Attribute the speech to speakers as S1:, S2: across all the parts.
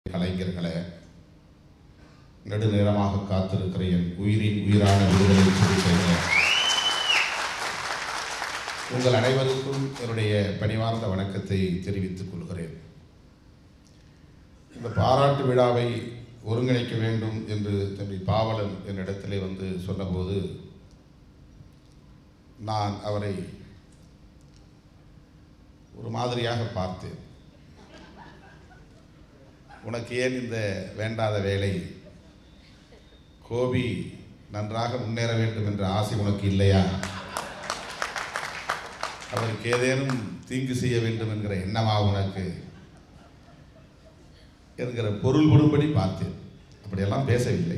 S1: கலைஞர்களே நெடுநேரமாக காத்திருக்கிற என் உயிரின் உயிரான விடுதலை சிறுத்தைகளே உங்கள் அனைவருக்கும் என்னுடைய பணிவார்ந்த வணக்கத்தை தெரிவித்துக் கொள்கிறேன் இந்த பாராட்டு விழாவை ஒருங்கிணைக்க வேண்டும் என்று தம்பி பாவலன் என்னிடத்திலே வந்து சொன்னபோது நான் அவரை ஒரு மாதிரியாக பார்த்தேன் உனக்கு ஏன் இந்த வேண்டாத வேலை கோபி நன்றாக முன்னேற வேண்டும் என்ற ஆசை உனக்கு இல்லையா அவருக்கு ஏதேனும் தீங்கு செய்ய வேண்டும் என்கிற எண்ணமா உனக்கு என்கிற பொருள் படும்படி பார்த்தேன் அப்படியெல்லாம் பேசவில்லை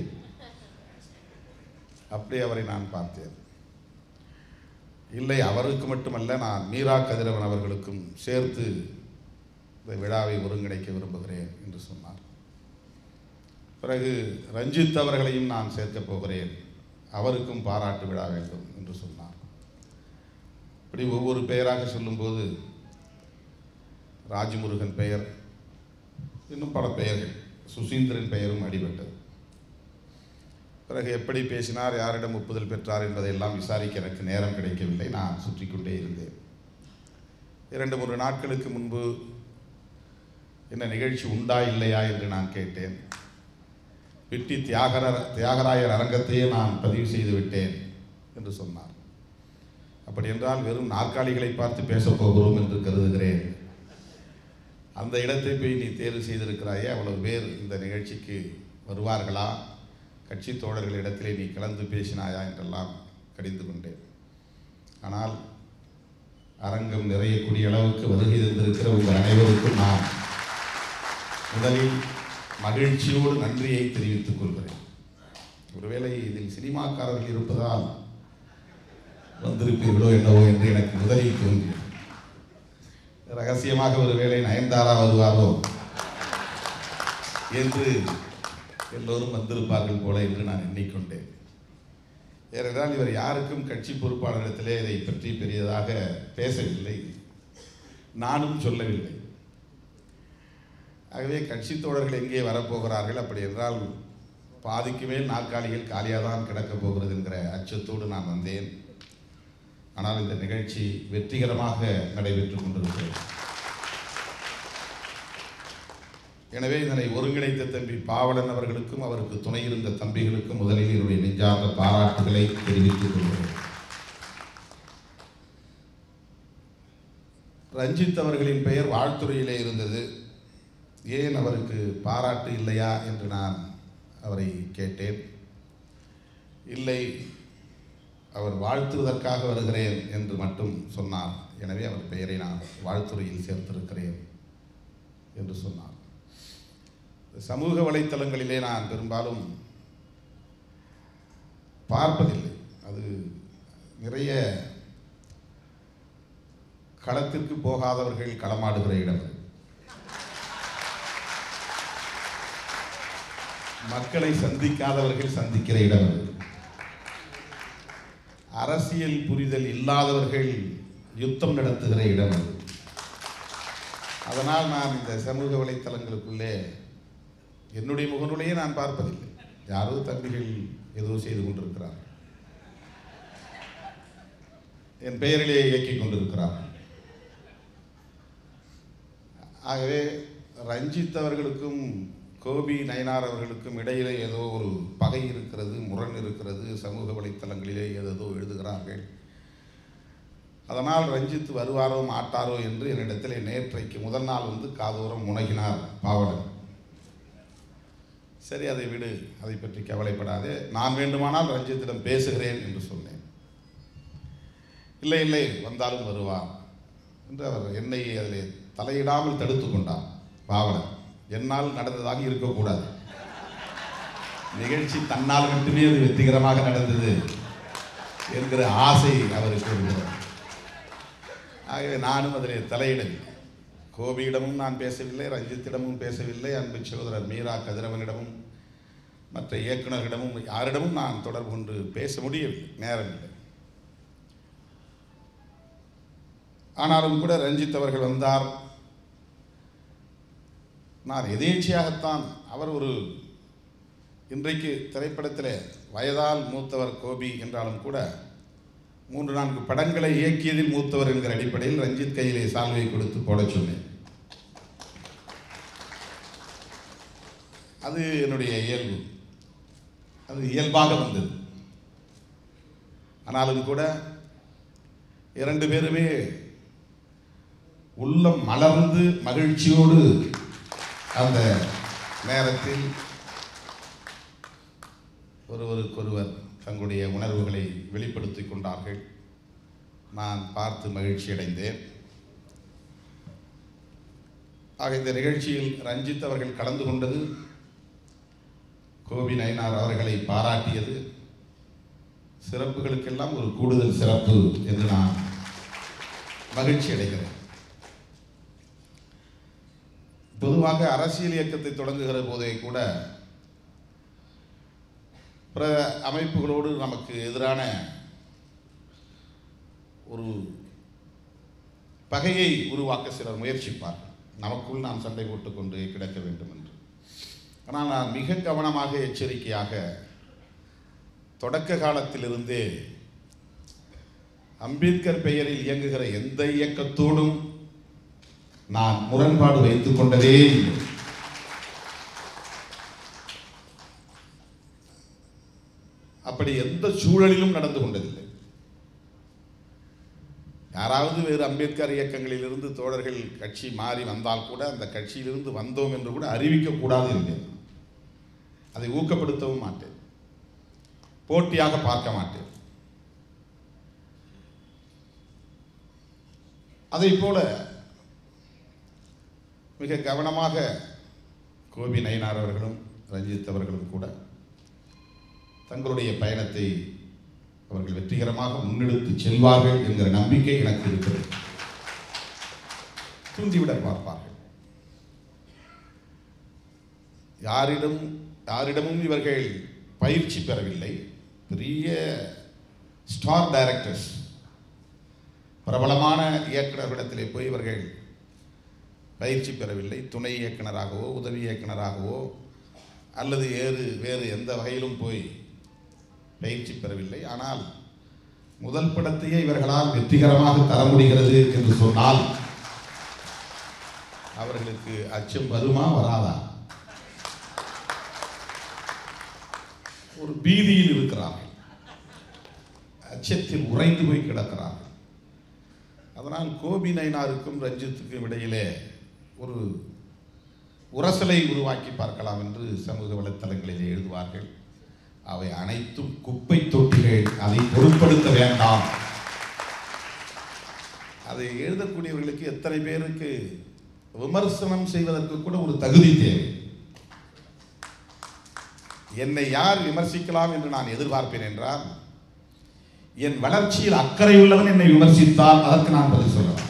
S1: அப்படி அவரை நான் பார்த்தேன் இல்லை அவருக்கு மட்டுமல்ல நான் மீரா கதிரவன் அவர்களுக்கும் சேர்த்து இந்த விழாவை ஒருங்கிணைக்க விரும்புகிறேன் என்று சொன்னார் பிறகு ரஞ்சித் அவர்களையும் நான் சேர்க்கப் போகிறேன் அவருக்கும் பாராட்டு விழா வேண்டும் என்று சொன்னார் இப்படி ஒவ்வொரு பெயராக சொல்லும்போது ராஜமுருகன் பெயர் இன்னும் பல பெயர்கள் சுசீந்திரன் பெயரும் அடிபட்டது பிறகு எப்படி பேசினார் யாரிடம் ஒப்புதல் பெற்றார் என்பதையெல்லாம் விசாரிக்க எனக்கு நேரம் கிடைக்கவில்லை நான் சுற்றி கொண்டே இருந்தேன் இரண்டு மூன்று நாட்களுக்கு முன்பு என்ன நிகழ்ச்சி உண்டா இல்லையா என்று நான் கேட்டேன் பிட்டி தியாகர தியாகராயர் அரங்கத்தையே நான் பதிவு செய்து விட்டேன் என்று சொன்னார் அப்படி என்றால் வெறும் நாற்காலிகளை பார்த்து பேசப் போகிறோம் என்று கருதுகிறேன் அந்த இடத்தை போய் நீ தேர்வு செய்திருக்கிறாயே அவ்வளவு பேர் இந்த நிகழ்ச்சிக்கு வருவார்களா கட்சி தோழர்களிடத்திலே நீ கலந்து பேசினாயா என்றெல்லாம் கடிந்து கொண்டேன் ஆனால் அரங்கம் நிறையக்கூடிய அளவுக்கு வருகை தந்திருக்கிற உங்கள் அனைவருக்கும் நான் முதலில் மகிழ்ச்சியோடு நன்றியை தெரிவித்துக் கொள்கிறேன் ஒருவேளை இதில் சினிமாக்காரர்கள் இருப்பதால் வந்திருப்பீர்களோ என்னவோ என்று எனக்கு முதலில் தோன்றியது ரகசியமாக ஒருவேளை நயன்தாரா வருவாரோ என்று எல்லோரும் வந்திருப்பார்கள் போல என்று நான் எண்ணிக்கொண்டேன் ஏனென்றால் இவர் யாருக்கும் கட்சி பொறுப்பாளரிடத்திலே இதை பற்றி பெரியதாக பேசவில்லை நானும் சொல்லவில்லை ஆகவே கட்சி தோழர்கள் எங்கே வரப்போகிறார்கள் அப்படி என்றால் பாதிக்கு மேல் நாற்காலிகள் காலியாக தான் கிடக்கப் போகிறது என்கிற அச்சத்தோடு நான் வந்தேன் ஆனால் இந்த நிகழ்ச்சி வெற்றிகரமாக நடைபெற்றுக் கொண்டிருக்கிறது எனவே இதனை ஒருங்கிணைத்த தம்பி பாவலன் அவர்களுக்கும் அவருக்கு துணை இருந்த தம்பிகளுக்கும் முதலில் என்னுடைய நெஞ்சார்ந்த பாராட்டுகளை தெரிவித்துக் கொள்கிறேன் ரஞ்சித் அவர்களின் பெயர் வாழ்த்துறையிலே இருந்தது ஏன் அவருக்கு பாராட்டு இல்லையா என்று நான் அவரை கேட்டேன் இல்லை அவர் வாழ்த்துவதற்காக வருகிறேன் என்று மட்டும் சொன்னார் எனவே அவர் பெயரை நான் வாழ்த்துறையில் சேர்த்திருக்கிறேன் என்று சொன்னார் சமூக வலைத்தளங்களிலே நான் பெரும்பாலும் பார்ப்பதில்லை அது நிறைய களத்திற்கு போகாதவர்கள் களமாடுகிற இடம் அது மக்களை சந்திக்காதவர்கள் சந்திக்கிற இடம் அது அரசியல் புரிதல் இல்லாதவர்கள் யுத்தம் நடத்துகிற இடம் அது அதனால் நான் இந்த சமூக வலைத்தளங்களுக்குள்ளே என்னுடைய முகநூலையே நான் பார்ப்பதில்லை யாரோ தம்பிகள் ஏதோ செய்து கொண்டிருக்கிறார் என் பெயரிலே இயக்கிக் கொண்டிருக்கிறார் ஆகவே ரஞ்சித் அவர்களுக்கும் கோபி நயனார் அவர்களுக்கும் இடையிலே ஏதோ ஒரு பகை இருக்கிறது முரண் இருக்கிறது சமூக வலைத்தளங்களிலே ஏதோ எழுதுகிறார்கள் அதனால் ரஞ்சித் வருவாரோ மாட்டாரோ என்று என்னிடத்திலே நேற்றைக்கு முதல் நாள் வந்து காதோரம் முனகினார் பாவலன் சரி அதை விடு அதை பற்றி கவலைப்படாதே நான் வேண்டுமானால் ரஞ்சித்திடம் பேசுகிறேன் என்று சொன்னேன் இல்லை இல்லை வந்தாலும் வருவார் என்று அவர் என்னை அதில் தலையிடாமல் தடுத்து கொண்டார் பாவலன் என்னால் நடந்ததாக இருக்கக்கூடாது நிகழ்ச்சி தன்னால் மட்டுமே அது வெற்றிகரமாக நடந்தது என்கிற ஆசை அவருக்கு இருந்தது ஆகவே நானும் அதில் தலையிடவில்லை கோபியிடமும் நான் பேசவில்லை ரஞ்சித்திடமும் பேசவில்லை அன்பு சகோதரர் மீரா கதிரவனிடமும் மற்ற இயக்குநர்களிடமும் யாரிடமும் நான் தொடர்பு கொண்டு பேச முடியவில்லை நேரமில்லை ஆனாலும் கூட ரஞ்சித் அவர்கள் வந்தார் நான் எதேச்சையாகத்தான் அவர் ஒரு இன்றைக்கு திரைப்படத்தில் வயதால் மூத்தவர் கோபி என்றாலும் கூட மூன்று நான்கு படங்களை இயக்கியதில் மூத்தவர் என்கிற அடிப்படையில் ரஞ்சித் கையிலே சால்வை கொடுத்து போடச் சொன்னேன் அது என்னுடைய இயல்பு அது இயல்பாக வந்தது ஆனாலும் கூட இரண்டு பேருமே உள்ளம் மலர்ந்து மகிழ்ச்சியோடு அந்த நேரத்தில் ஒருவருக்கொருவர் தங்களுடைய உணர்வுகளை வெளிப்படுத்திக் கொண்டார்கள் நான் பார்த்து மகிழ்ச்சி அடைந்தேன் ஆக இந்த நிகழ்ச்சியில் ரஞ்சித் அவர்கள் கலந்து கொண்டது கோபி நயனார் அவர்களை பாராட்டியது சிறப்புகளுக்கெல்லாம் ஒரு கூடுதல் சிறப்பு என்று நான் மகிழ்ச்சி அடைகிறேன் பொதுவாக அரசியல் இயக்கத்தை தொடங்குகிற போதே கூட பிற அமைப்புகளோடு நமக்கு எதிரான ஒரு பகையை உருவாக்க சிலர் முயற்சிப்பார்கள் நமக்குள் நாம் சண்டை போட்டுக்கொண்டு கிடக்க வேண்டும் என்று ஆனால் நான் மிக கவனமாக எச்சரிக்கையாக தொடக்க காலத்திலிருந்தே அம்பேத்கர் பெயரில் இயங்குகிற எந்த இயக்கத்தோடும் நான் முரண்பாடு வைத்துக் கொண்டதே இல்லை அப்படி எந்த சூழலிலும் நடந்து கொண்டதில்லை யாராவது வேறு அம்பேத்கர் இயக்கங்களிலிருந்து தோழர்கள் கட்சி மாறி வந்தால் கூட அந்த கட்சியிலிருந்து வந்தோம் என்று கூட அறிவிக்கக்கூடாது என்கிறேன் அதை ஊக்கப்படுத்தவும் மாட்டேன் போட்டியாக பார்க்க மாட்டேன் அதை போல மிக கவனமாக கோபி நயினார் அவர்களும் ரஞ்சித் அவர்களும் கூட தங்களுடைய பயணத்தை அவர்கள் வெற்றிகரமாக முன்னெடுத்து செல்வார்கள் என்கிற நம்பிக்கை எனக்கு இருக்கிறது தூண்டிவிட பார்ப்பார்கள் யாரிடம் யாரிடமும் இவர்கள் பயிற்சி பெறவில்லை பெரிய ஸ்டார் டைரக்டர்ஸ் பிரபலமான இயக்குநர்களிடத்திலே போய் இவர்கள் பயிற்சி பெறவில்லை துணை இயக்குனராகவோ உதவி இயக்குனராகவோ அல்லது வேறு வேறு எந்த வகையிலும் போய் பயிற்சி பெறவில்லை ஆனால் முதல் படத்தையே இவர்களால் வெற்றிகரமாக தர முடிகிறது என்று சொன்னால் அவர்களுக்கு அச்சம் வருமா வராதா ஒரு பீதியில் இருக்கிறார்கள் அச்சத்தில் உறைந்து போய் கிடக்கிறார்கள் அதனால் கோபி நயினாருக்கும் ரஞ்சித்துக்கும் இடையிலே ஒரு உரசலை உருவாக்கி பார்க்கலாம் என்று சமூக வலைத்தளங்களிலே எழுதுவார்கள் அவை அனைத்தும் குப்பை தொட்டிகள் அதை பொருட்படுத்த வேண்டாம் அதை எழுதக்கூடியவர்களுக்கு எத்தனை பேருக்கு விமர்சனம் செய்வதற்கு கூட ஒரு தகுதி தேவை என்னை யார் விமர்சிக்கலாம் என்று நான் எதிர்பார்ப்பேன் என்றால் என் வளர்ச்சியில் அக்கறையுள்ளவன் என்னை விமர்சித்தால் அதற்கு நான் பதில் சொல்லலாம்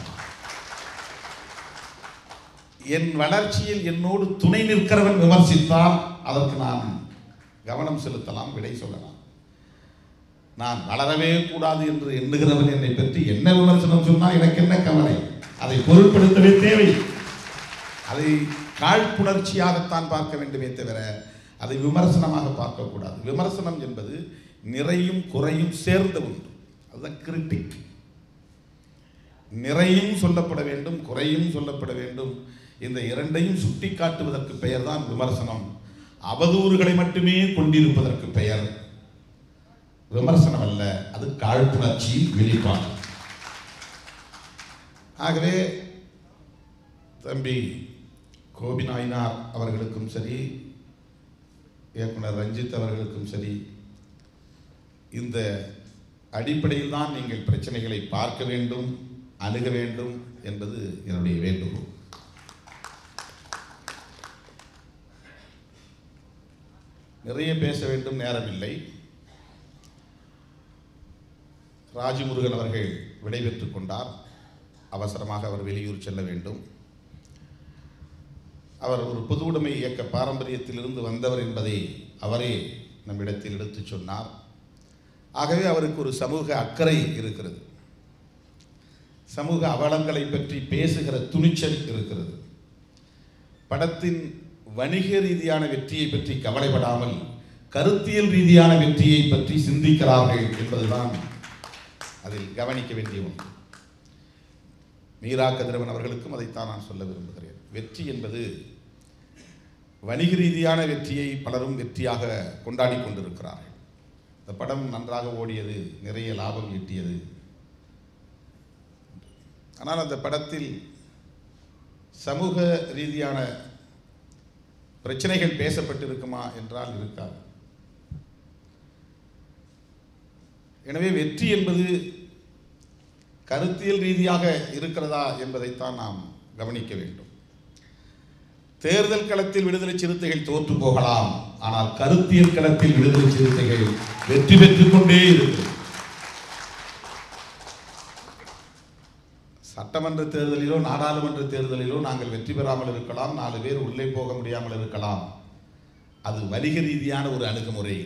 S1: என் வளர்ச்சியில் என்னோடு துணை நிற்கிறவன் விமர்சித்தால் அதற்கு நான் கவனம் செலுத்தலாம் விடை சொல்லலாம் நான் வளரவே கூடாது என்று எண்ணுகிறவன் என்னை பற்றி என்ன விமர்சனம் சொன்னால் எனக்கு என்ன கவலை அதை பொருட்படுத்தவே தேவை அதை காழ்ப்புணர்ச்சியாகத்தான் பார்க்க வேண்டுமே தவிர அதை விமர்சனமாக பார்க்கக்கூடாது விமர்சனம் என்பது நிறையும் குறையும் சேர்ந்த ஒன்று அதுதான் கிரிட்டிக் நிறையும் சொல்லப்பட வேண்டும் குறையும் சொல்லப்பட வேண்டும் இந்த இரண்டையும் சுட்டி காட்டுவதற்கு பெயர்தான் விமர்சனம் அவதூறுகளை மட்டுமே கொண்டிருப்பதற்கு பெயர் விமர்சனம் அல்ல அது காழ்ப்புணர்ச்சி வெளிப்பாடு ஆகவே தம்பி கோபி நாயனார் அவர்களுக்கும் சரி இயக்குனர் ரஞ்சித் அவர்களுக்கும் சரி இந்த அடிப்படையில் தான் நீங்கள் பிரச்சனைகளை பார்க்க வேண்டும் அணுக வேண்டும் என்பது என்னுடைய வேண்டுகோள் நிறைய பேச வேண்டும் நேரமில்லை ராஜமுருகன் அவர்கள் விடைபெற்றுக் கொண்டார் அவசரமாக அவர் வெளியூர் செல்ல வேண்டும் அவர் ஒரு பொது உடைமை இயக்க பாரம்பரியத்திலிருந்து வந்தவர் என்பதை அவரே நம்மிடத்தில் எடுத்துச் சொன்னார் ஆகவே அவருக்கு ஒரு சமூக அக்கறை இருக்கிறது சமூக அவலங்களை பற்றி பேசுகிற துணிச்சல் இருக்கிறது படத்தின் வணிக ரீதியான வெற்றியை பற்றி கவலைப்படாமல் கருத்தியல் ரீதியான வெற்றியை பற்றி சிந்திக்கிறார்கள் என்பதுதான் அதில் கவனிக்க வேண்டிய ஒன்று மீரா கதிரவன் அவர்களுக்கும் அதைத்தான் நான் சொல்ல விரும்புகிறேன் வெற்றி என்பது வணிக ரீதியான வெற்றியை பலரும் வெற்றியாக கொண்டாடி கொண்டிருக்கிறார்கள் இந்த படம் நன்றாக ஓடியது நிறைய லாபம் ஈட்டியது ஆனால் அந்த படத்தில் சமூக ரீதியான பிரச்சனைகள் பேசப்பட்டிருக்குமா என்றால் இருக்காது எனவே வெற்றி என்பது கருத்தியல் ரீதியாக இருக்கிறதா என்பதைத்தான் நாம் கவனிக்க வேண்டும் தேர்தல் களத்தில் விடுதலை சிறுத்தைகள் தோற்று போகலாம் ஆனால் கருத்தியல் களத்தில் விடுதலை சிறுத்தைகள் வெற்றி பெற்றுக் கொண்டே இருக்கும் சட்டமன்ற தேர்தலிலோ நாடாளுமன்ற தேர்தலிலோ நாங்கள் வெற்றி பெறாமல் இருக்கலாம் நாலு பேர் உள்ளே போக முடியாமல் இருக்கலாம் அது வணிக ரீதியான ஒரு அணுகுமுறை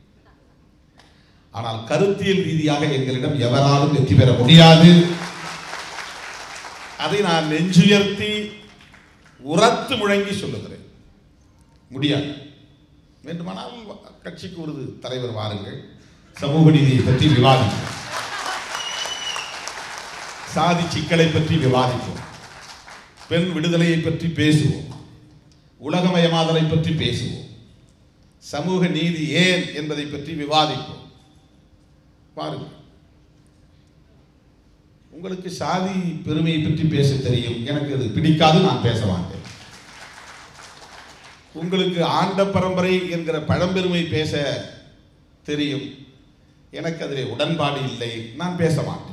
S1: ஆனால் கருத்தியல் ரீதியாக எங்களிடம் எவராலும் வெற்றி பெற முடியாது அதை நான் நெஞ்சுயர்த்தி உரத்து முழங்கி சொல்லுகிறேன் முடியாது வேண்டுமானால் கட்சிக்கு ஒரு தலைவர் வாருங்கள் சமூக நீதியை பற்றி விவாதிப்போம் சாதி சிக்கலை பற்றி விவாதிப்போம் பெண் விடுதலையை பற்றி பேசுவோம் உலகமயமாதலை பற்றி பேசுவோம் சமூக நீதி ஏன் என்பதை பற்றி விவாதிப்போம் பாருங்கள் உங்களுக்கு சாதி பெருமையை பற்றி பேச தெரியும் எனக்கு அது பிடிக்காது நான் பேச மாட்டேன் உங்களுக்கு ஆண்ட பரம்பரை என்கிற பழம்பெருமை பேச தெரியும் எனக்கு அதில் உடன்பாடு இல்லை நான் பேச மாட்டேன்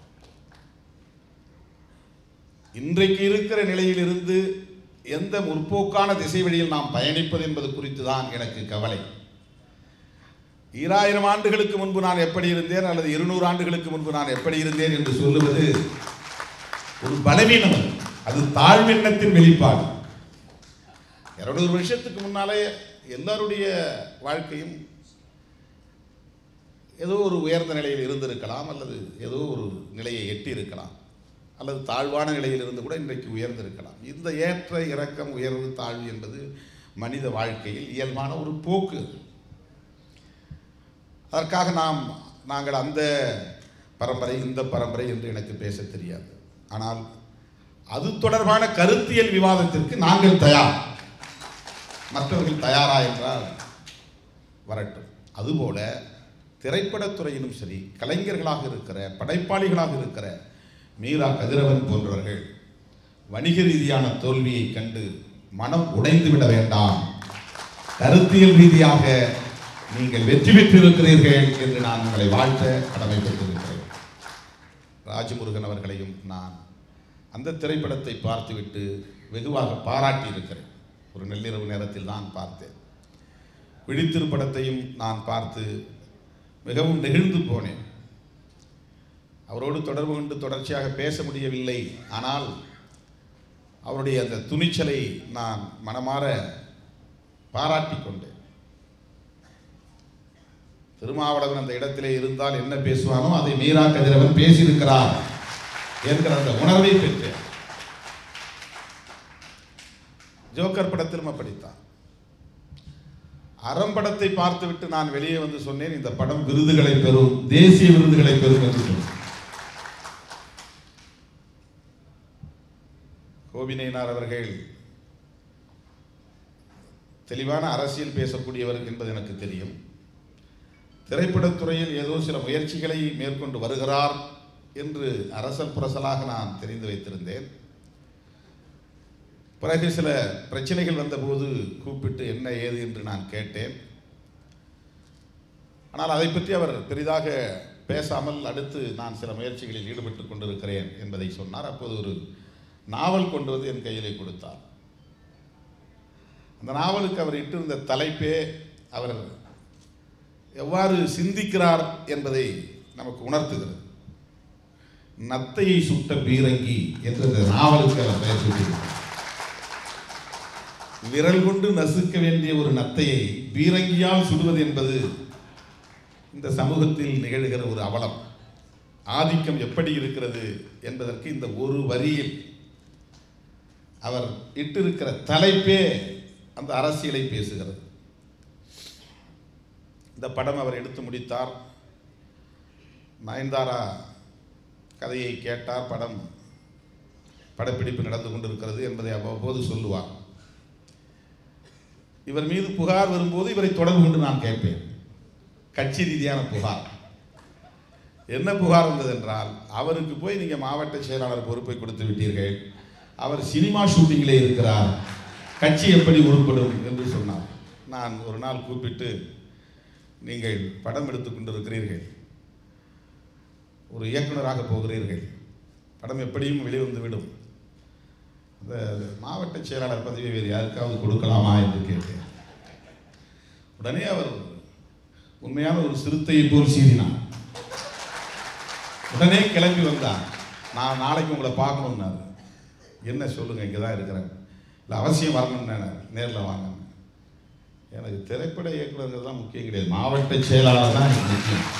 S1: இன்றைக்கு இருக்கிற நிலையிலிருந்து எந்த முற்போக்கான திசை வழியில் நாம் பயணிப்பது என்பது குறித்து தான் எனக்கு கவலை ஈராயிரம் ஆண்டுகளுக்கு முன்பு நான் எப்படி இருந்தேன் அல்லது இருநூறு ஆண்டுகளுக்கு முன்பு நான் எப்படி இருந்தேன் என்று சொல்லுவது ஒரு பலவீனம் அது. அது தாழ்வெண்ணத்தின் வெளிப்பாடு இருநூறு வருஷத்துக்கு முன்னாலே எல்லாருடைய வாழ்க்கையும் ஏதோ ஒரு உயர்ந்த நிலையில் இருந்திருக்கலாம் அல்லது ஏதோ ஒரு நிலையை எட்டி இருக்கலாம் அல்லது தாழ்வான நிலையில் இருந்து கூட இன்றைக்கு உயர்ந்திருக்கலாம் இந்த ஏற்ற இறக்கம் உயர்வு தாழ்வு என்பது மனித வாழ்க்கையில் இயல்பான ஒரு போக்கு அதற்காக நாம் நாங்கள் அந்த பரம்பரை இந்த பரம்பரை என்று எனக்கு பேச தெரியாது ஆனால் அது தொடர்பான கருத்தியல் விவாதத்திற்கு நாங்கள் தயார் மற்றவர்கள் தயாரா என்றால் வரட்டும் அதுபோல திரைப்படத்துறையிலும் சரி கலைஞர்களாக இருக்கிற படைப்பாளிகளாக இருக்கிற மீரா கதிரவன் போன்றவர்கள் வணிக ரீதியான தோல்வியை கண்டு மனம் உடைந்து விட வேண்டாம் கருத்தியல் ரீதியாக நீங்கள் வெற்றி பெற்றிருக்கிறீர்கள் என்று நான் உங்களை வாழ்த்த கடமைப்பட்டிருக்கிறேன் ராஜமுருகன் அவர்களையும் நான் அந்த திரைப்படத்தை பார்த்துவிட்டு வெகுவாக பாராட்டி இருக்கிறேன் ஒரு நள்ளிரவு நேரத்தில் தான் பார்த்தேன் விழித்திருப்படத்தையும் நான் பார்த்து மிகவும் நெகிழ்ந்து போனேன் அவரோடு தொடர்பு கொண்டு தொடர்ச்சியாக பேச முடியவில்லை ஆனால் அவருடைய அந்த துணிச்சலை நான் மனமாற பாராட்டிக் கொண்டேன் திருமாவளவன் அந்த இடத்திலே இருந்தால் என்ன பேசுவானோ அதை மீரா கதிரவன் பேசியிருக்கிறார் என்கிற அந்த உணர்வை பெற்றேன் ஜோக்கர் படத்திலும் அப்படித்தான் அறம்படத்தை பார்த்துவிட்டு நான் வெளியே வந்து சொன்னேன் இந்த படம் விருதுகளை பெறும் தேசிய விருதுகளை பெறும் என்று சொன்னேன் கோபிநயினார் அவர்கள் தெளிவான அரசியல் பேசக்கூடியவர் என்பது எனக்கு தெரியும் திரைப்படத்துறையில் ஏதோ சில முயற்சிகளை மேற்கொண்டு வருகிறார் என்று அரசல் புரசலாக நான் தெரிந்து வைத்திருந்தேன் பிறகு சில பிரச்சனைகள் வந்தபோது கூப்பிட்டு என்ன ஏது என்று நான் கேட்டேன் ஆனால் அதை பற்றி அவர் பெரிதாக பேசாமல் அடுத்து நான் சில முயற்சிகளில் ஈடுபட்டு கொண்டிருக்கிறேன் என்பதை சொன்னார் அப்போது ஒரு நாவல் கொண்டு வந்து என் கையிலே கொடுத்தார் அந்த நாவலுக்கு அவர் இட்டிருந்த தலைப்பே அவர் எவ்வாறு சிந்திக்கிறார் என்பதை நமக்கு உணர்த்துகிறது நத்தையை சுட்ட பீரங்கி என்ற இந்த நாவலுக்கு அவர் பெயர் சூட்டியிருக்கிறார் விரல் கொண்டு நசுக்க வேண்டிய ஒரு நத்தையை பீரங்கியால் சுடுவது என்பது இந்த சமூகத்தில் நிகழ்கிற ஒரு அவலம் ஆதிக்கம் எப்படி இருக்கிறது என்பதற்கு இந்த ஒரு வரியில் அவர் இட்டிருக்கிற தலைப்பே அந்த அரசியலை பேசுகிறது இந்த படம் அவர் எடுத்து முடித்தார் நயன்தாரா கதையை கேட்டார் படம் படப்பிடிப்பு நடந்து கொண்டிருக்கிறது என்பதை அவ்வப்போது சொல்லுவார் இவர் மீது புகார் வரும்போது இவரை தொடர்பு கொண்டு நான் கேட்பேன் கட்சி ரீதியான புகார் என்ன புகார் வந்தது என்றால் அவருக்கு போய் நீங்கள் மாவட்ட செயலாளர் பொறுப்பை கொடுத்து விட்டீர்கள் அவர் சினிமா ஷூட்டிங்கிலே இருக்கிறார் கட்சி எப்படி உருப்படும் என்று சொன்னார் நான் ஒரு நாள் கூப்பிட்டு நீங்கள் படம் எடுத்துக் கொண்டிருக்கிறீர்கள் ஒரு இயக்குனராக போகிறீர்கள் படம் எப்படியும் வெளிவந்து விடும் அந்த மாவட்ட செயலாளர் பதவி வேறு யாருக்காவது கொடுக்கலாமா என்று கேட்டேன் உடனே அவர் உண்மையான ஒரு சிறுத்தையை போல் சீறினார் உடனே கிளம்பி வந்தார் நான் நாளைக்கு உங்களை பார்க்கணும்னாரு என்ன சொல்லுங்க இங்கே தான் இருக்கிறேன் இல்லை அவசியம் வரணும்னு நேரில் வாங்க எனக்கு திரைப்பட இயக்குநர்கள் தான் முக்கியம் கிடையாது மாவட்ட செயலாளர் தான் எனக்கு முக்கியம்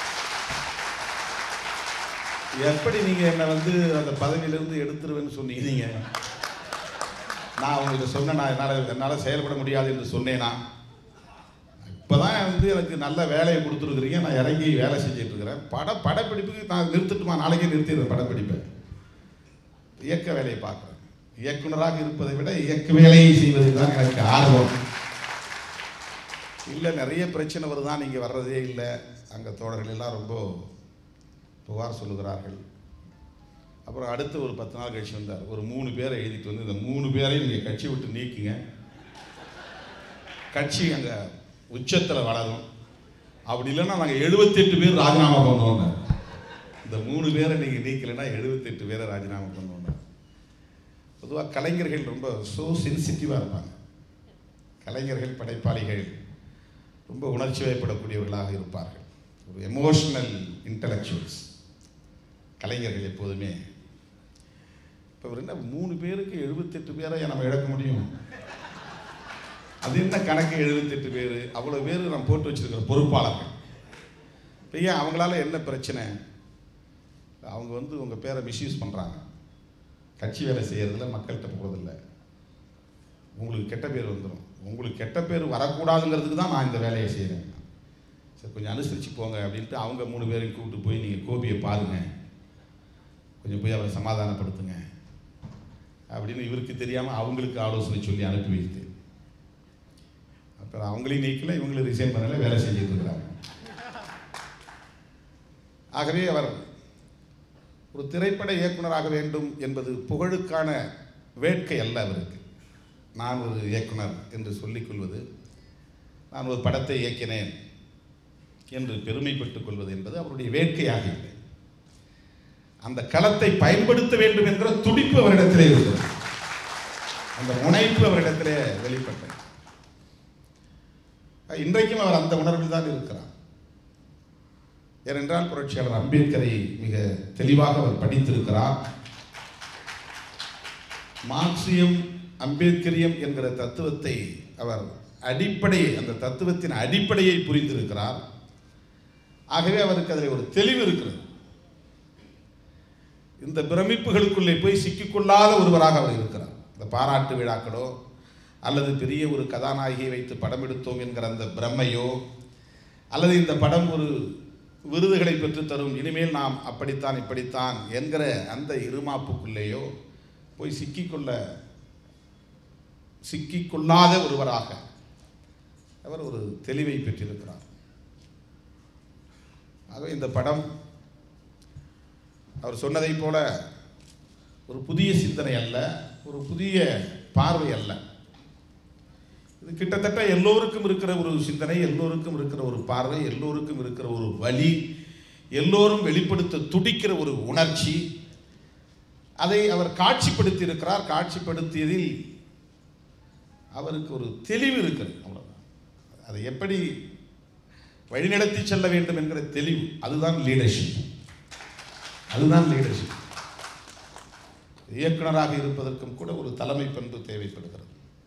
S1: எப்படி நீங்க என்ன வந்து அந்த பதவியிலிருந்து எடுத்துருவேன்னு சொன்னீங்க நீங்க நான் உங்களுக்கு சொன்னேன் நான் என்னால் என்னால் செயல்பட முடியாது என்று சொன்னேனா இப்போதான் வந்து எனக்கு நல்ல வேலையை கொடுத்துருக்குறீங்க நான் இறங்கி வேலை செஞ்சுட்டு இருக்கிறேன் பட படப்பிடிப்புக்கு நான் நிறுத்தட்டுமா நாளைக்கே நிறுத்திடுறேன் படப்பிடிப்பை இயக்க வேலையை பார்க்குறேன் இயக்குனராக இருப்பதை விட இயக்க வேலையை செய்வதில் தான் எனக்கு ஆர்வம் இல்லை நிறைய பிரச்சனை வருதான் நீங்கள் வர்றதே இல்லை அங்கே தோழர்கள் எல்லாம் ரொம்ப புகார் சொல்லுகிறார்கள் அப்புறம் அடுத்து ஒரு பத்து நாள் கழிச்சு வந்தார் ஒரு மூணு பேரை எழுதிட்டு வந்து இந்த மூணு பேரையும் நீங்கள் கட்சி விட்டு நீக்குங்க கட்சி அங்கே உச்சத்தில் வளரும் அப்படி இல்லைன்னா நாங்கள் எழுபத்தெட்டு பேர் ராஜினாமா பண்ணுவோம் இந்த மூணு பேரை நீங்கள் நீக்கலைன்னா எழுபத்தெட்டு பேரை ராஜினாமா பண்ணுவோம் பொதுவாக கலைஞர்கள் ரொம்ப ஸோ சென்சிட்டிவாக இருப்பாங்க கலைஞர்கள் படைப்பாளிகள் ரொம்ப உணர்ச்சி வயப்படக்கூடியவர்களாக இருப்பார்கள் ஒரு எமோஷனல் இன்டலெக்சுவல்ஸ் கலைஞர்கள் எப்போதுமே இப்போ என்ன மூணு பேருக்கு எழுபத்தெட்டு பேரை நம்ம இழக்க முடியும் அது என்ன கணக்கு எழுபத்தெட்டு பேர் அவ்வளோ பேர் நம்ம போட்டு வச்சிருக்கிற பொறுப்பாளர்கள் இப்போ ஏன் அவங்களால என்ன பிரச்சனை அவங்க வந்து உங்கள் பேரை மிஸ்யூஸ் பண்ணுறாங்க கட்சி வேலை செய்கிறதுல மக்கள்கிட்ட போகிறதில்ல உங்களுக்கு கெட்ட பேர் வந்துடும் உங்களுக்கு கெட்ட பேர் வரக்கூடாதுங்கிறதுக்கு தான் நான் இந்த வேலையை செய்கிறேன் சரி கொஞ்சம் அனுசரித்து போங்க அப்படின்ட்டு அவங்க மூணு பேரையும் கூப்பிட்டு போய் நீங்கள் கோபியை பாருங்க கொஞ்சம் போய் அவரை சமாதானப்படுத்துங்க அப்படின்னு இவருக்கு தெரியாமல் அவங்களுக்கு ஆலோசனை சொல்லி அனுப்பி வைத்து அப்புறம் அவங்களையும் நீக்கல இவங்களும் ரிசைன் பண்ணல வேலை செஞ்சுட்டு இருக்கிறாங்க ஆகவே அவர் ஒரு திரைப்பட இயக்குனராக வேண்டும் என்பது புகழுக்கான வேட்கை அல்ல அவருக்கு நான் ஒரு இயக்குனர் என்று சொல்லிக்கொள்வது நான் ஒரு படத்தை இயக்கினேன் என்று பெருமைப்பட்டுக் கொள்வது என்பது அவருடைய வேட்கையாக இல்லை அந்த களத்தை பயன்படுத்த வேண்டும் என்கிற துடிப்பு அவரிடத்திலே இருக்கிறது அந்த முனைப்பு அவரிடத்திலே வெளிப்பட்டது இன்றைக்கும் அவர் அந்த உணர்வில் தான் இருக்கிறார் ஏனென்றால் புரட்சியாளர் அம்பேத்கரை மிக தெளிவாக அவர் படித்திருக்கிறார் மார்க்சியம் அம்பேத்கரியம் என்கிற தத்துவத்தை அவர் அடிப்படையை அந்த தத்துவத்தின் அடிப்படையை புரிந்திருக்கிறார் ஆகவே அவருக்கு அதில் ஒரு தெளிவு இருக்கிறது இந்த பிரமிப்புகளுக்குள்ளே போய் சிக்கிக்கொள்ளாத ஒருவராக அவர் இருக்கிறார் இந்த பாராட்டு விழாக்களோ அல்லது பெரிய ஒரு கதாநாயகியை வைத்து படம் எடுத்தோம் என்கிற அந்த பிரம்மையோ அல்லது இந்த படம் ஒரு விருதுகளை பெற்று தரும் இனிமேல் நாம் அப்படித்தான் இப்படித்தான் என்கிற அந்த இருமாப்புக்குள்ளேயோ போய் சிக்கிக்கொள்ள சிக்கிக்கொள்ளாத ஒருவராக அவர் ஒரு தெளிவை பெற்றிருக்கிறார் ஆகவே இந்த படம் அவர் சொன்னதைப் போல ஒரு புதிய சிந்தனை அல்ல ஒரு புதிய பார்வை அல்ல இது கிட்டத்தட்ட எல்லோருக்கும் இருக்கிற ஒரு சிந்தனை எல்லோருக்கும் இருக்கிற ஒரு பார்வை எல்லோருக்கும் இருக்கிற ஒரு வழி எல்லோரும் வெளிப்படுத்த துடிக்கிற ஒரு உணர்ச்சி அதை அவர் காட்சிப்படுத்தி இருக்கிறார் காட்சிப்படுத்தியதில் அவருக்கு ஒரு தெளிவு இருக்கிறது அவ்வளவுதான் அதை எப்படி வழிநடத்தி செல்ல வேண்டும் என்கிற தெளிவு அதுதான் லீடர்ஷிப் அதுதான் லீடர்ஷிப் இயக்குனராக இருப்பதற்கும் கூட ஒரு தலைமை பண்பு தேவைப்படுகிறது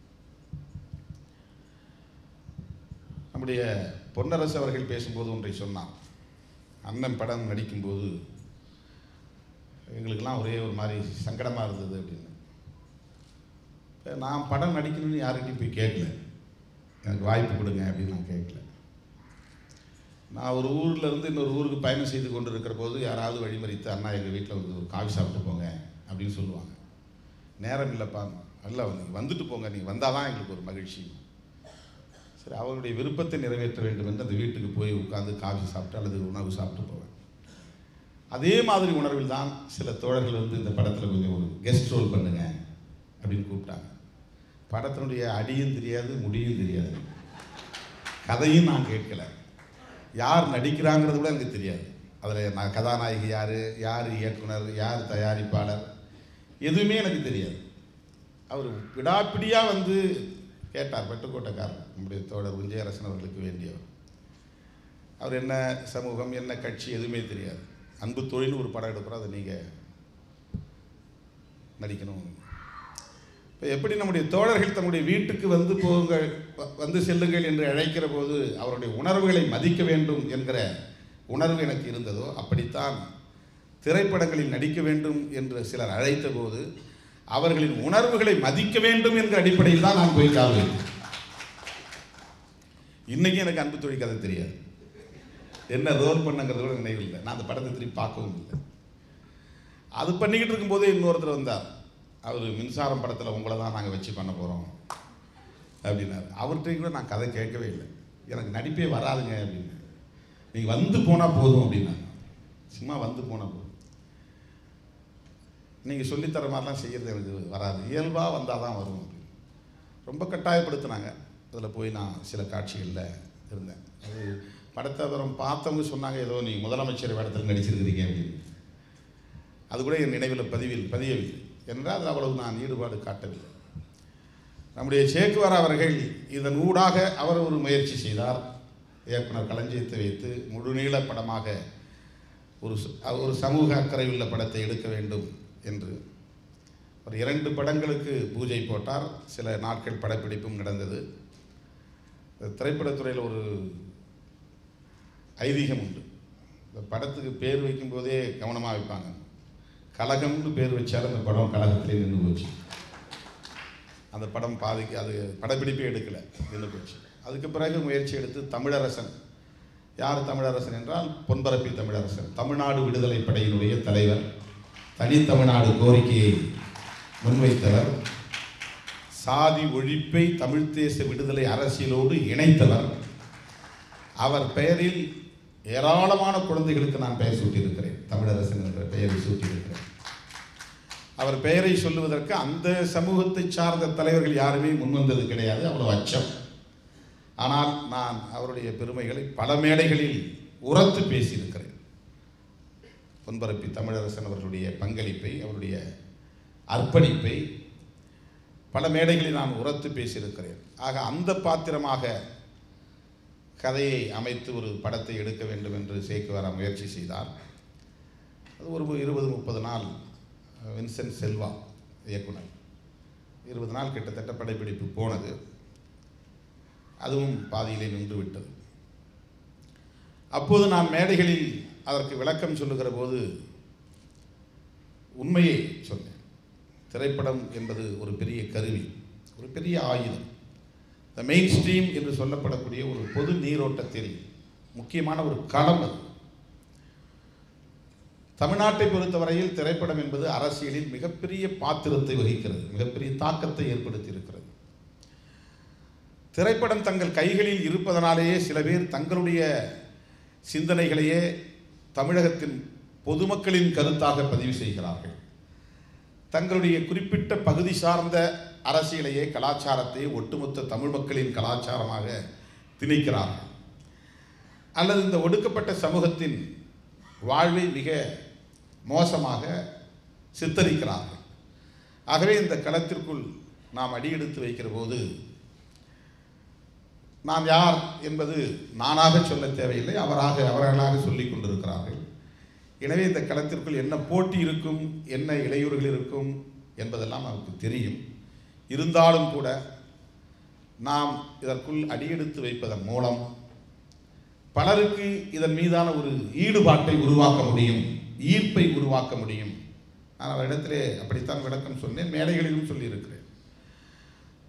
S1: நம்முடைய பொன்னரசு அவர்கள் பேசும்போது ஒன்றை சொன்னார் அண்ணன் படம் நடிக்கும்போது எங்களுக்கெல்லாம் ஒரே ஒரு மாதிரி சங்கடமாக இருந்தது அப்படின்னு இப்போ நான் படம் நடிக்கணும்னு யார்கிட்டையும் போய் கேட்கல எனக்கு வாய்ப்பு கொடுங்க அப்படின்னு நான் கேட்கல நான் ஒரு ஊர்ல இருந்து இன்னொரு ஊருக்கு பயணம் செய்து கொண்டு இருக்கிற போது யாராவது வழிமறித்து அண்ணா எங்கள் வீட்டில் வந்து ஒரு காஃபி சாப்பிட்டு போங்க அப்படின்னு சொல்லுவாங்க நேரம் இல்லைப்பா அல்ல நீங்கள் வந்துட்டு போங்க நீங்கள் வந்தால் தான் எங்களுக்கு ஒரு மகிழ்ச்சி சரி அவருடைய விருப்பத்தை நிறைவேற்ற வேண்டும் என்று அந்த வீட்டுக்கு போய் உட்காந்து காஃபி சாப்பிட்டு அல்லது உணவு சாப்பிட்டு போவேன் அதே மாதிரி உணர்வில் தான் சில தோழர்கள் வந்து இந்த படத்தில் கொஞ்சம் ஒரு கெஸ்ட் ரோல் பண்ணுங்க அப்படின்னு கூப்பிட்டாங்க படத்தினுடைய அடியும் தெரியாது முடியும் தெரியாது கதையும் நான் கேட்கல யார் நடிக்கிறாங்கிறது கூட எனக்கு தெரியாது அதில் நான் கதாநாயகி யார் யார் இயக்குனர் யார் தயாரிப்பாளர் எதுவுமே எனக்கு தெரியாது அவர் விடாப்பிடியாக வந்து கேட்டார் பட்டுக்கோட்டைக்காரர் நம்முடைய தோழர் விஜயரசன் அவர்களுக்கு வேண்டியவர் அவர் என்ன சமூகம் என்ன கட்சி எதுவுமே தெரியாது அன்பு தொழில்னு ஒரு படம் எடுக்கிறோம் அதை நீங்கள் நடிக்கணும் இப்போ எப்படி நம்முடைய தோழர்கள் தம்முடைய வீட்டுக்கு வந்து போங்கள் வ- வந்து செல்லுங்கள் என்று அழைக்கிற போது அவருடைய உணர்வுகளை மதிக்க வேண்டும் என்கிற உணர்வு எனக்கு இருந்ததோ அப்படித்தான் திரைப்படங்களில் நடிக்க வேண்டும் என்று சிலர் அழைத்த போது அவர்களின் உணர்வுகளை மதிக்க வேண்டும் என்ற அடிப்படையில் தான் நான் போய் கால் வைத்தேன் இன்னைக்கு எனக்கு அன்பு தொழில் கதை தெரியாது என்ன ரோல் பண்ணுங்கிறது கூட நினைவு இல்லை நான் அந்த படத்தை திருப்பி பார்க்கவும் இல்லை அது பண்ணிக்கிட்டு இருக்கும்போதே இன்னொருத்தர் வந்தார் அவர் மின்சாரம் படத்தில் உங்களை தான் நாங்கள் வச்சு பண்ண போகிறோம் அப்படின்னாரு அவர்கிட்ட கூட நான் கதை கேட்கவே இல்லை எனக்கு நடிப்பே வராதுங்க அப்படின்னு நீங்கள் வந்து போனால் போதும் அப்படின்னாங்க சும்மா வந்து போனால் போதும் நீங்கள் சொல்லித்தர மாதிரிலாம் செய்கிறது எனக்கு வராது இயல்பாக வந்தால் தான் வரும் அப்படின்னு ரொம்ப கட்டாயப்படுத்தினாங்க அதில் போய் நான் சில காட்சிகளில் இருந்தேன் அது படத்தை அப்புறம் பார்த்தவங்க சொன்னாங்க ஏதோ நீ முதலமைச்சர் வேடத்தில் நடிச்சிருக்கிறீங்க அப்படின்னு அது கூட என் நினைவில் பதிவில் பதியவில்லை என்றால் அது அவ்வளவு நான் ஈடுபாடு காட்டவில்லை நம்முடைய சேக்குவார் அவர்கள் இதன் ஊடாக அவர் ஒரு முயற்சி செய்தார் இயக்குனர் களஞ்சியத்தை வைத்து முழுநீள படமாக ஒரு ச- ஒரு சமூக அக்கறை உள்ள படத்தை எடுக்க வேண்டும் என்று ஒரு இரண்டு படங்களுக்கு பூஜை போட்டார் சில நாட்கள் படப்பிடிப்பும் நடந்தது திரைப்படத்துறையில் ஒரு ஐதீகம் உண்டு இந்த படத்துக்கு பேர் வைக்கும்போதே கவனமாக வைப்பாங்க கலகம்னு பேர் வச்சாலும் அந்த படம் கலகத்திலே நின்று போச்சு அந்த படம் பாதிக்கு அது படப்பிடிப்பே எடுக்கலை நின்று போச்சு அதுக்கு பிறகு முயற்சி எடுத்து தமிழரசன் யார் தமிழரசன் என்றால் பொன்பரப்பி தமிழரசன் தமிழ்நாடு விடுதலை படையினுடைய தலைவர் தனித்தமிழ்நாடு கோரிக்கையை முன்வைத்தவர் சாதி ஒழிப்பை தமிழ் தேச விடுதலை அரசியலோடு இணைத்தவர் அவர் பெயரில் ஏராளமான குழந்தைகளுக்கு நான் பெயர் சூட்டியிருக்கிறேன் தமிழரசன் என்ற பெயரை சூட்டியிருக்கிறேன் அவர் பெயரை சொல்லுவதற்கு அந்த சமூகத்தை சார்ந்த தலைவர்கள் யாருமே முன்வந்தது கிடையாது அவ்வளவு அச்சம் ஆனால் நான் அவருடைய பெருமைகளை பல மேடைகளில் உரத்து பேசியிருக்கிறேன் பொன்பரப்பி தமிழரசன் அவர்களுடைய பங்களிப்பை அவருடைய அர்ப்பணிப்பை பல மேடைகளில் நான் உரத்து பேசியிருக்கிறேன் ஆக அந்த பாத்திரமாக கதையை அமைத்து ஒரு படத்தை எடுக்க வேண்டும் என்று சேக்குவாரா முயற்சி செய்தார் அது ஒரு இருபது முப்பது நாள் வின்சென்ட் செல்வா இயக்குனர் இருபது நாள் கிட்டத்தட்ட படைப்பிடிப்பு போனது அதுவும் பாதியிலே நின்று விட்டது அப்போது நான் மேடைகளில் அதற்கு விளக்கம் சொல்லுகிற போது உண்மையை சொன்னேன் திரைப்படம் என்பது ஒரு பெரிய கருவி ஒரு பெரிய ஆயுதம் த மெயின் ஸ்ட்ரீம் என்று சொல்லப்படக்கூடிய ஒரு பொது நீரோட்டத்தில் முக்கியமான ஒரு களம் அது தமிழ்நாட்டை பொறுத்தவரையில் திரைப்படம் என்பது அரசியலில் மிகப்பெரிய பாத்திரத்தை வகிக்கிறது மிகப்பெரிய தாக்கத்தை ஏற்படுத்தி இருக்கிறது திரைப்படம் தங்கள் கைகளில் இருப்பதனாலேயே சில பேர் தங்களுடைய சிந்தனைகளையே தமிழகத்தின் பொதுமக்களின் கருத்தாக பதிவு செய்கிறார்கள் தங்களுடைய குறிப்பிட்ட பகுதி சார்ந்த அரசியலையே கலாச்சாரத்தை ஒட்டுமொத்த தமிழ் மக்களின் கலாச்சாரமாக திணிக்கிறார்கள் அல்லது இந்த ஒடுக்கப்பட்ட சமூகத்தின் வாழ்வை மிக மோசமாக சித்தரிக்கிறார்கள் ஆகவே இந்த களத்திற்குள் நாம் அடியெடுத்து வைக்கிற போது நான் யார் என்பது நானாக சொல்ல தேவையில்லை அவராக அவர்களாக சொல்லிக் கொண்டிருக்கிறார்கள் எனவே இந்த களத்திற்குள் என்ன போட்டி இருக்கும் என்ன இடையூறுகள் இருக்கும் என்பதெல்லாம் நமக்கு தெரியும் இருந்தாலும் கூட நாம் இதற்குள் அடியெடுத்து வைப்பதன் மூலம் பலருக்கு இதன் மீதான ஒரு ஈடுபாட்டை உருவாக்க முடியும் ஈர்ப்பை உருவாக்க முடியும் நான் அவரிடத்திலே அப்படித்தான் விளக்கம் சொன்னேன் மேடைகளிலும் சொல்லியிருக்கிறேன்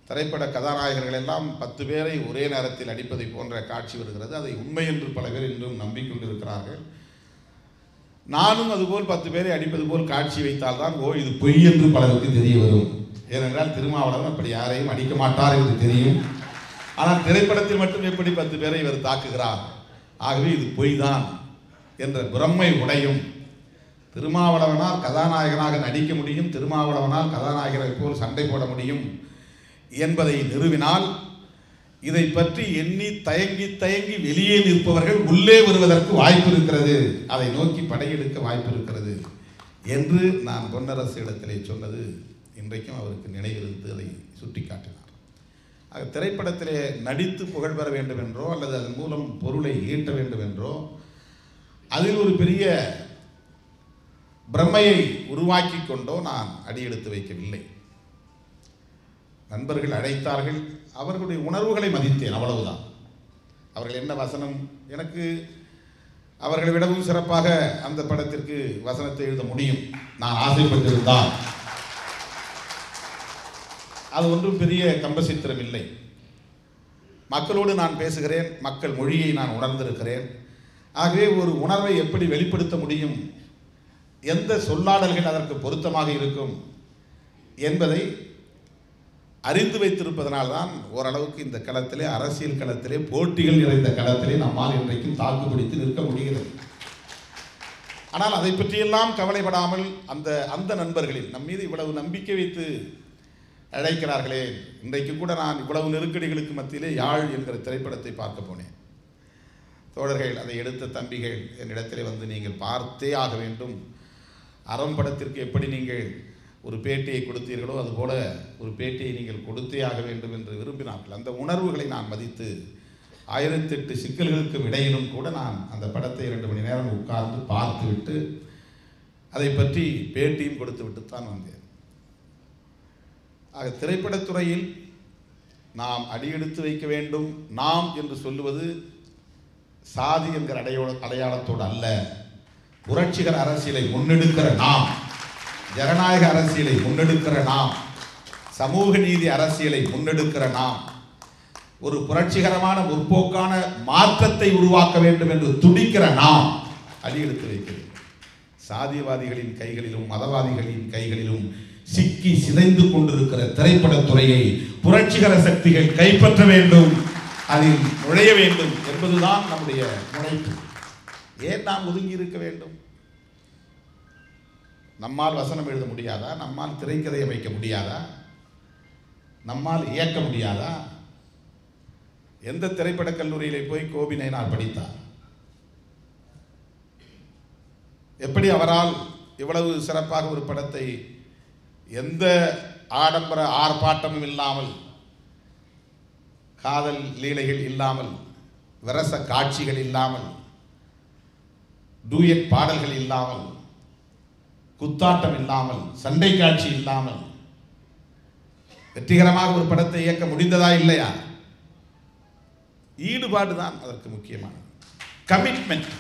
S1: திரைப்பட கதாநாயகர்கள் எல்லாம் பத்து பேரை ஒரே நேரத்தில் அடிப்பதை போன்ற காட்சி வருகிறது அதை உண்மை என்று பல பேர் இன்றும் நம்பிக்கொண்டிருக்கிறார்கள் நானும் அதுபோல் பத்து பேரை அடிப்பது போல் காட்சி வைத்தால்தான் ஓ இது பொய் என்று பலருக்கு தெரிய வரும் ஏனென்றால் திருமாவளவன் அப்படி யாரையும் அடிக்க மாட்டார் என்று தெரியும் ஆனால் திரைப்படத்தில் மட்டும் எப்படி பத்து பேரை இவர் தாக்குகிறார் ஆகவே இது பொய் தான் என்ற பிரம்மை உடையும் திருமாவளவனால் கதாநாயகனாக நடிக்க முடியும் திருமாவளவனால் கதாநாயகரை போல் சண்டை போட முடியும் என்பதை நிறுவினால் இதை பற்றி எண்ணி தயங்கி தயங்கி வெளியே நிற்பவர்கள் உள்ளே வருவதற்கு வாய்ப்பு இருக்கிறது அதை நோக்கி படையெடுக்க வாய்ப்பு இருக்கிறது என்று நான் பொன்னரசு இடத்திலே சொன்னது இன்றைக்கும் அவருக்கு நினைவிருந்து அதை சுட்டிக்காட்டினார் ஆக திரைப்படத்திலே நடித்து புகழ் பெற வேண்டும் என்றோ அல்லது அதன் மூலம் பொருளை ஈட்ட வேண்டும் என்றோ அதில் ஒரு பெரிய பிரம்மையை உருவாக்கி கொண்டோ நான் அடியெடுத்து வைக்கவில்லை நண்பர்கள் அழைத்தார்கள் அவர்களுடைய உணர்வுகளை மதித்தேன் அவ்வளவுதான் அவர்கள் என்ன வசனம் எனக்கு அவர்களை விடவும் சிறப்பாக அந்த படத்திற்கு வசனத்தை எழுத முடியும் நான் ஆசைப்பட்டிருந்தால் அது ஒன்றும் பெரிய கம்பசித்திரம் இல்லை மக்களோடு நான் பேசுகிறேன் மக்கள் மொழியை நான் உணர்ந்திருக்கிறேன் ஆகவே ஒரு உணர்வை எப்படி வெளிப்படுத்த முடியும் எந்த சொல்லாடல்கள் அதற்கு பொருத்தமாக இருக்கும் என்பதை அறிந்து வைத்திருப்பதனால்தான் ஓரளவுக்கு இந்த களத்திலே அரசியல் களத்திலே போட்டிகள் நிறைந்த களத்திலே நம்மால் இன்றைக்கும் தாக்கு பிடித்து நிற்க முடிகிறது ஆனால் அதை பற்றியெல்லாம் கவலைப்படாமல் அந்த அந்த நண்பர்களில் நம் மீது இவ்வளவு நம்பிக்கை வைத்து அழைக்கிறார்களே இன்றைக்கு கூட நான் இவ்வளவு நெருக்கடிகளுக்கு மத்தியிலே யாழ் என்கிற திரைப்படத்தை பார்க்க போனேன் தோழர்கள் அதை எடுத்த தம்பிகள் என்னிடத்திலே வந்து நீங்கள் பார்த்தே ஆக வேண்டும் அறம் படத்திற்கு எப்படி நீங்கள் ஒரு பேட்டியை கொடுத்தீர்களோ அதுபோல ஒரு பேட்டியை நீங்கள் கொடுத்தே ஆக வேண்டும் என்று விரும்பினார்கள் அந்த உணர்வுகளை நான் மதித்து ஆயிரத்தெட்டு சிக்கல்களுக்கும் இடையிலும் கூட நான் அந்த படத்தை இரண்டு மணி நேரம் உட்கார்ந்து பார்த்துவிட்டு அதை பற்றி பேட்டியும் கொடுத்து விட்டு தான் வந்தேன் ஆக திரைப்படத்துறையில் நாம் அடியெடுத்து வைக்க வேண்டும் நாம் என்று சொல்லுவது சாதி என்கிற அடையாள அடையாளத்தோடு அல்ல புரட்சிகர அரசியலை முன்னெடுக்கிற நாம் ஜனநாயக அரசியலை முன்னெடுக்கிற நாம் சமூக நீதி அரசியலை முன்னெடுக்கிற நாம் ஒரு புரட்சிகரமான முற்போக்கான மாற்றத்தை உருவாக்க வேண்டும் என்று துடிக்கிற நாம் அடியெடுத்து வைக்கிறோம் சாதியவாதிகளின் கைகளிலும் மதவாதிகளின் கைகளிலும் சிக்கி சிதைந்து கொண்டிருக்கிற திரைப்படத்துறையை புரட்சிகர சக்திகள் கைப்பற்ற வேண்டும் அதில் நுழைய வேண்டும் என்பதுதான் நம்முடைய முனைப்பு ஏன் நாம் ஒதுங்கி இருக்க வேண்டும் நம்மால் வசனம் எழுத முடியாதா நம்மால் திரைக்கதையை வைக்க முடியாதா நம்மால் இயக்க முடியாதா எந்த திரைப்படக் கல்லூரியிலே போய் கோபி நயினார் படித்தார் எப்படி அவரால் இவ்வளவு சிறப்பாக ஒரு படத்தை எந்த ஆடம்பர ஆர்ப்பாட்டமும் இல்லாமல் காதல் லீலைகள் இல்லாமல் விரச காட்சிகள் இல்லாமல் டூயட் பாடல்கள் இல்லாமல் குத்தாட்டம் இல்லாமல் சண்டை காட்சி இல்லாமல் வெற்றிகரமாக ஒரு படத்தை இயக்க முடிந்ததா இல்லையா ஈடுபாடு தான் அதற்கு முக்கியமானது கமிட்மெண்ட்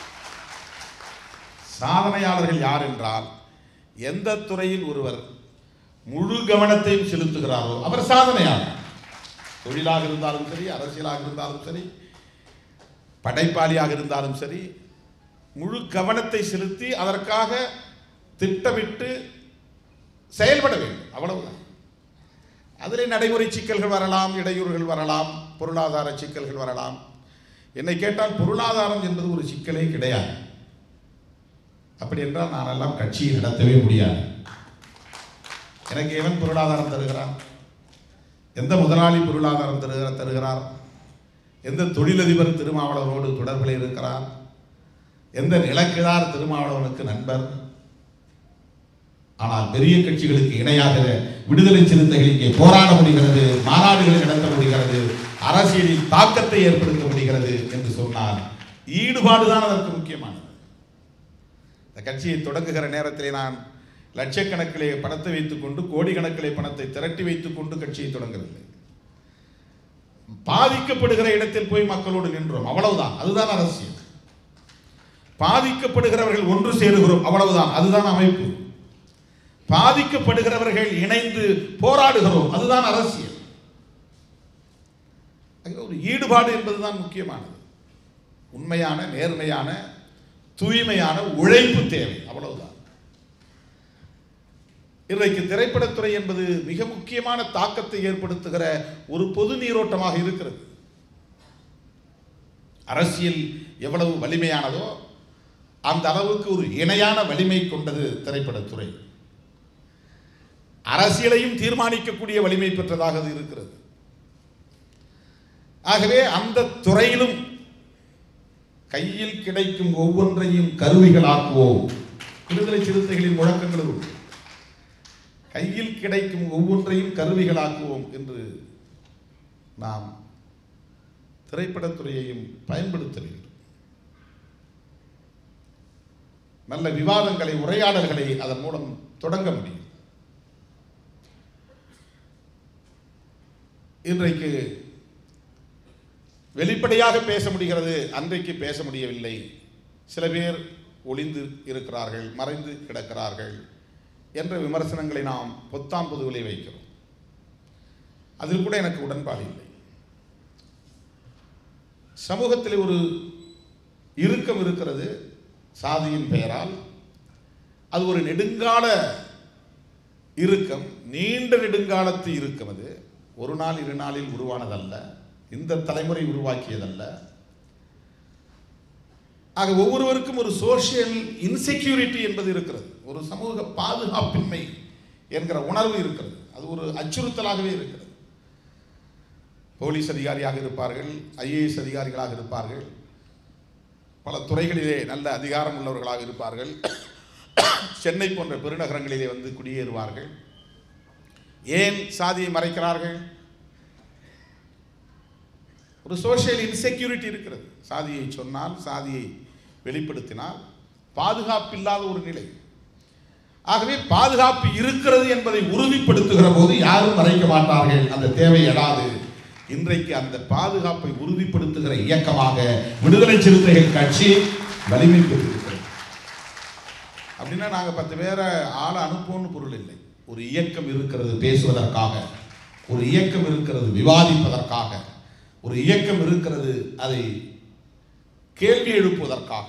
S1: சாதனையாளர்கள் யார் என்றால் எந்த துறையில் ஒருவர் முழு கவனத்தையும் செலுத்துகிறாரோ அவர் சாதனையாளர் தொழிலாக இருந்தாலும் சரி அரசியலாக இருந்தாலும் சரி படைப்பாளியாக இருந்தாலும் சரி முழு கவனத்தை செலுத்தி அதற்காக திட்டமிட்டு செயல்பட வேண்டும் அவ்வளவுதான் அதிலே நடைமுறை சிக்கல்கள் வரலாம் இடையூறுகள் வரலாம் பொருளாதார சிக்கல்கள் வரலாம் என்னை கேட்டால் பொருளாதாரம் என்பது ஒரு சிக்கலே கிடையாது அப்படி என்றால் நானெல்லாம் கட்சியை நடத்தவே முடியாது எனக்கு எவன் பொருளாதாரம் தருகிறான் எந்த முதலாளி பொருளாதாரம் தருகிற தருகிறார் எந்த தொழிலதிபர் திருமாவளவனோடு தொடர்பில் இருக்கிறார் எந்த நிலக்கிழார் திருமாவளவனுக்கு நண்பர் ஆனால் பெரிய கட்சிகளுக்கு இணையாக விடுதலை சிறுத்தைகள் இங்கே போராட முடிகிறது மாநாடுகளை நடத்த முடிகிறது அரசியலில் தாக்கத்தை ஏற்படுத்த முடிகிறது என்று சொன்னால் ஈடுபாடுதான் அதற்கு முக்கியமானது இந்த கட்சியை தொடங்குகிற நேரத்திலே நான் லட்சக்கணக்கிலே பணத்தை வைத்துக்கொண்டு கோடிக்கணக்கிலே பணத்தை திரட்டி வைத்துக்கொண்டு கட்சியை தொடங்கவில்லை பாதிக்கப்படுகிற இடத்தில் போய் மக்களோடு நின்றோம் அவ்வளவுதான் அதுதான் அரசியல் பாதிக்கப்படுகிறவர்கள் ஒன்று சேருகிறோம் அவ்வளவுதான் அதுதான் அமைப்பு பாதிக்கப்படுகிறவர்கள் இணைந்து போராடுகிறோம் அதுதான் அரசியல் ஆகவே ஒரு ஈடுபாடு என்பதுதான் முக்கியமானது உண்மையான நேர்மையான தூய்மையான உழைப்பு தேவை அவ்வளவுதான் இன்றைக்கு திரைப்படத்துறை என்பது மிக முக்கியமான தாக்கத்தை ஏற்படுத்துகிற ஒரு பொது நீரோட்டமாக இருக்கிறது அரசியல் எவ்வளவு வலிமையானதோ அந்த அளவுக்கு ஒரு இணையான வலிமை கொண்டது திரைப்படத்துறை அரசியலையும் தீர்மானிக்கக்கூடிய வலிமை பெற்றதாக அது இருக்கிறது ஆகவே அந்த துறையிலும் கையில் கிடைக்கும் ஒவ்வொன்றையும் கருவிகளாக்குவோம் விடுதலை சிறுத்தைகளின் முழக்கங்களும் உண்டு. கையில் கிடைக்கும் ஒவ்வொன்றையும் கருவிகளாக்குவோம் என்று நாம் திரைப்படத்துறையையும் பயன்படுத்த வேண்டும் நல்ல விவாதங்களை உரையாடல்களை அதன் மூலம் தொடங்க முடியும் இன்றைக்கு வெளிப்படையாக பேச முடிகிறது அன்றைக்கு பேச முடியவில்லை சில பேர் ஒளிந்து இருக்கிறார்கள் மறைந்து கிடக்கிறார்கள் என்ற விமர்சனங்களை நாம் பொத்தாம் புதுவிலை வைக்கிறோம் அதில் கூட எனக்கு உடன்பாடு இல்லை சமூகத்தில் ஒரு இறுக்கம் இருக்கிறது சாதியின் பெயரால் அது ஒரு நெடுங்கால இறுக்கம் நீண்ட நெடுங்காலத்து இறுக்கம் அது ஒரு நாள் இரு நாளில் உருவானதல்ல இந்த தலைமுறை உருவாக்கியதல்ல ஆக ஒவ்வொருவருக்கும் ஒரு சோஷியல் இன்செக்யூரிட்டி என்பது இருக்கிறது ஒரு சமூக பாதுகாப்பின்மை என்கிற உணர்வு இருக்கிறது அது ஒரு அச்சுறுத்தலாகவே இருக்கிறது போலீஸ் அதிகாரியாக இருப்பார்கள் ஐஏஎஸ் அதிகாரிகளாக இருப்பார்கள் பல துறைகளிலே நல்ல அதிகாரம் உள்ளவர்களாக இருப்பார்கள் சென்னை போன்ற பெருநகரங்களிலே வந்து குடியேறுவார்கள் ஏன் சாதியை மறைக்கிறார்கள் ஒரு சோஷியல் இன்செக்யூரிட்டி இருக்கிறது சாதியை சொன்னால் சாதியை வெளிப்படுத்தினால் பாதுகாப்பில்லாத ஒரு நிலை ஆகவே பாதுகாப்பு இருக்கிறது என்பதை உறுதிப்படுத்துகிற போது யாரும் மறைக்க மாட்டார்கள் அந்த தேவை எழாது இன்றைக்கு அந்த பாதுகாப்பை உறுதிப்படுத்துகிற இயக்கமாக விடுதலை சிறுத்தைகள் கட்சி வலிமை பெற்றிருக்கிறது அப்படின்னா நாங்கள் பத்து பேரை ஆளை அனுப்புவோம்னு பொருள் இல்லை ஒரு இயக்கம் இருக்கிறது பேசுவதற்காக ஒரு இயக்கம் இருக்கிறது விவாதிப்பதற்காக ஒரு இயக்கம் இருக்கிறது அதை கேள்வி எழுப்புவதற்காக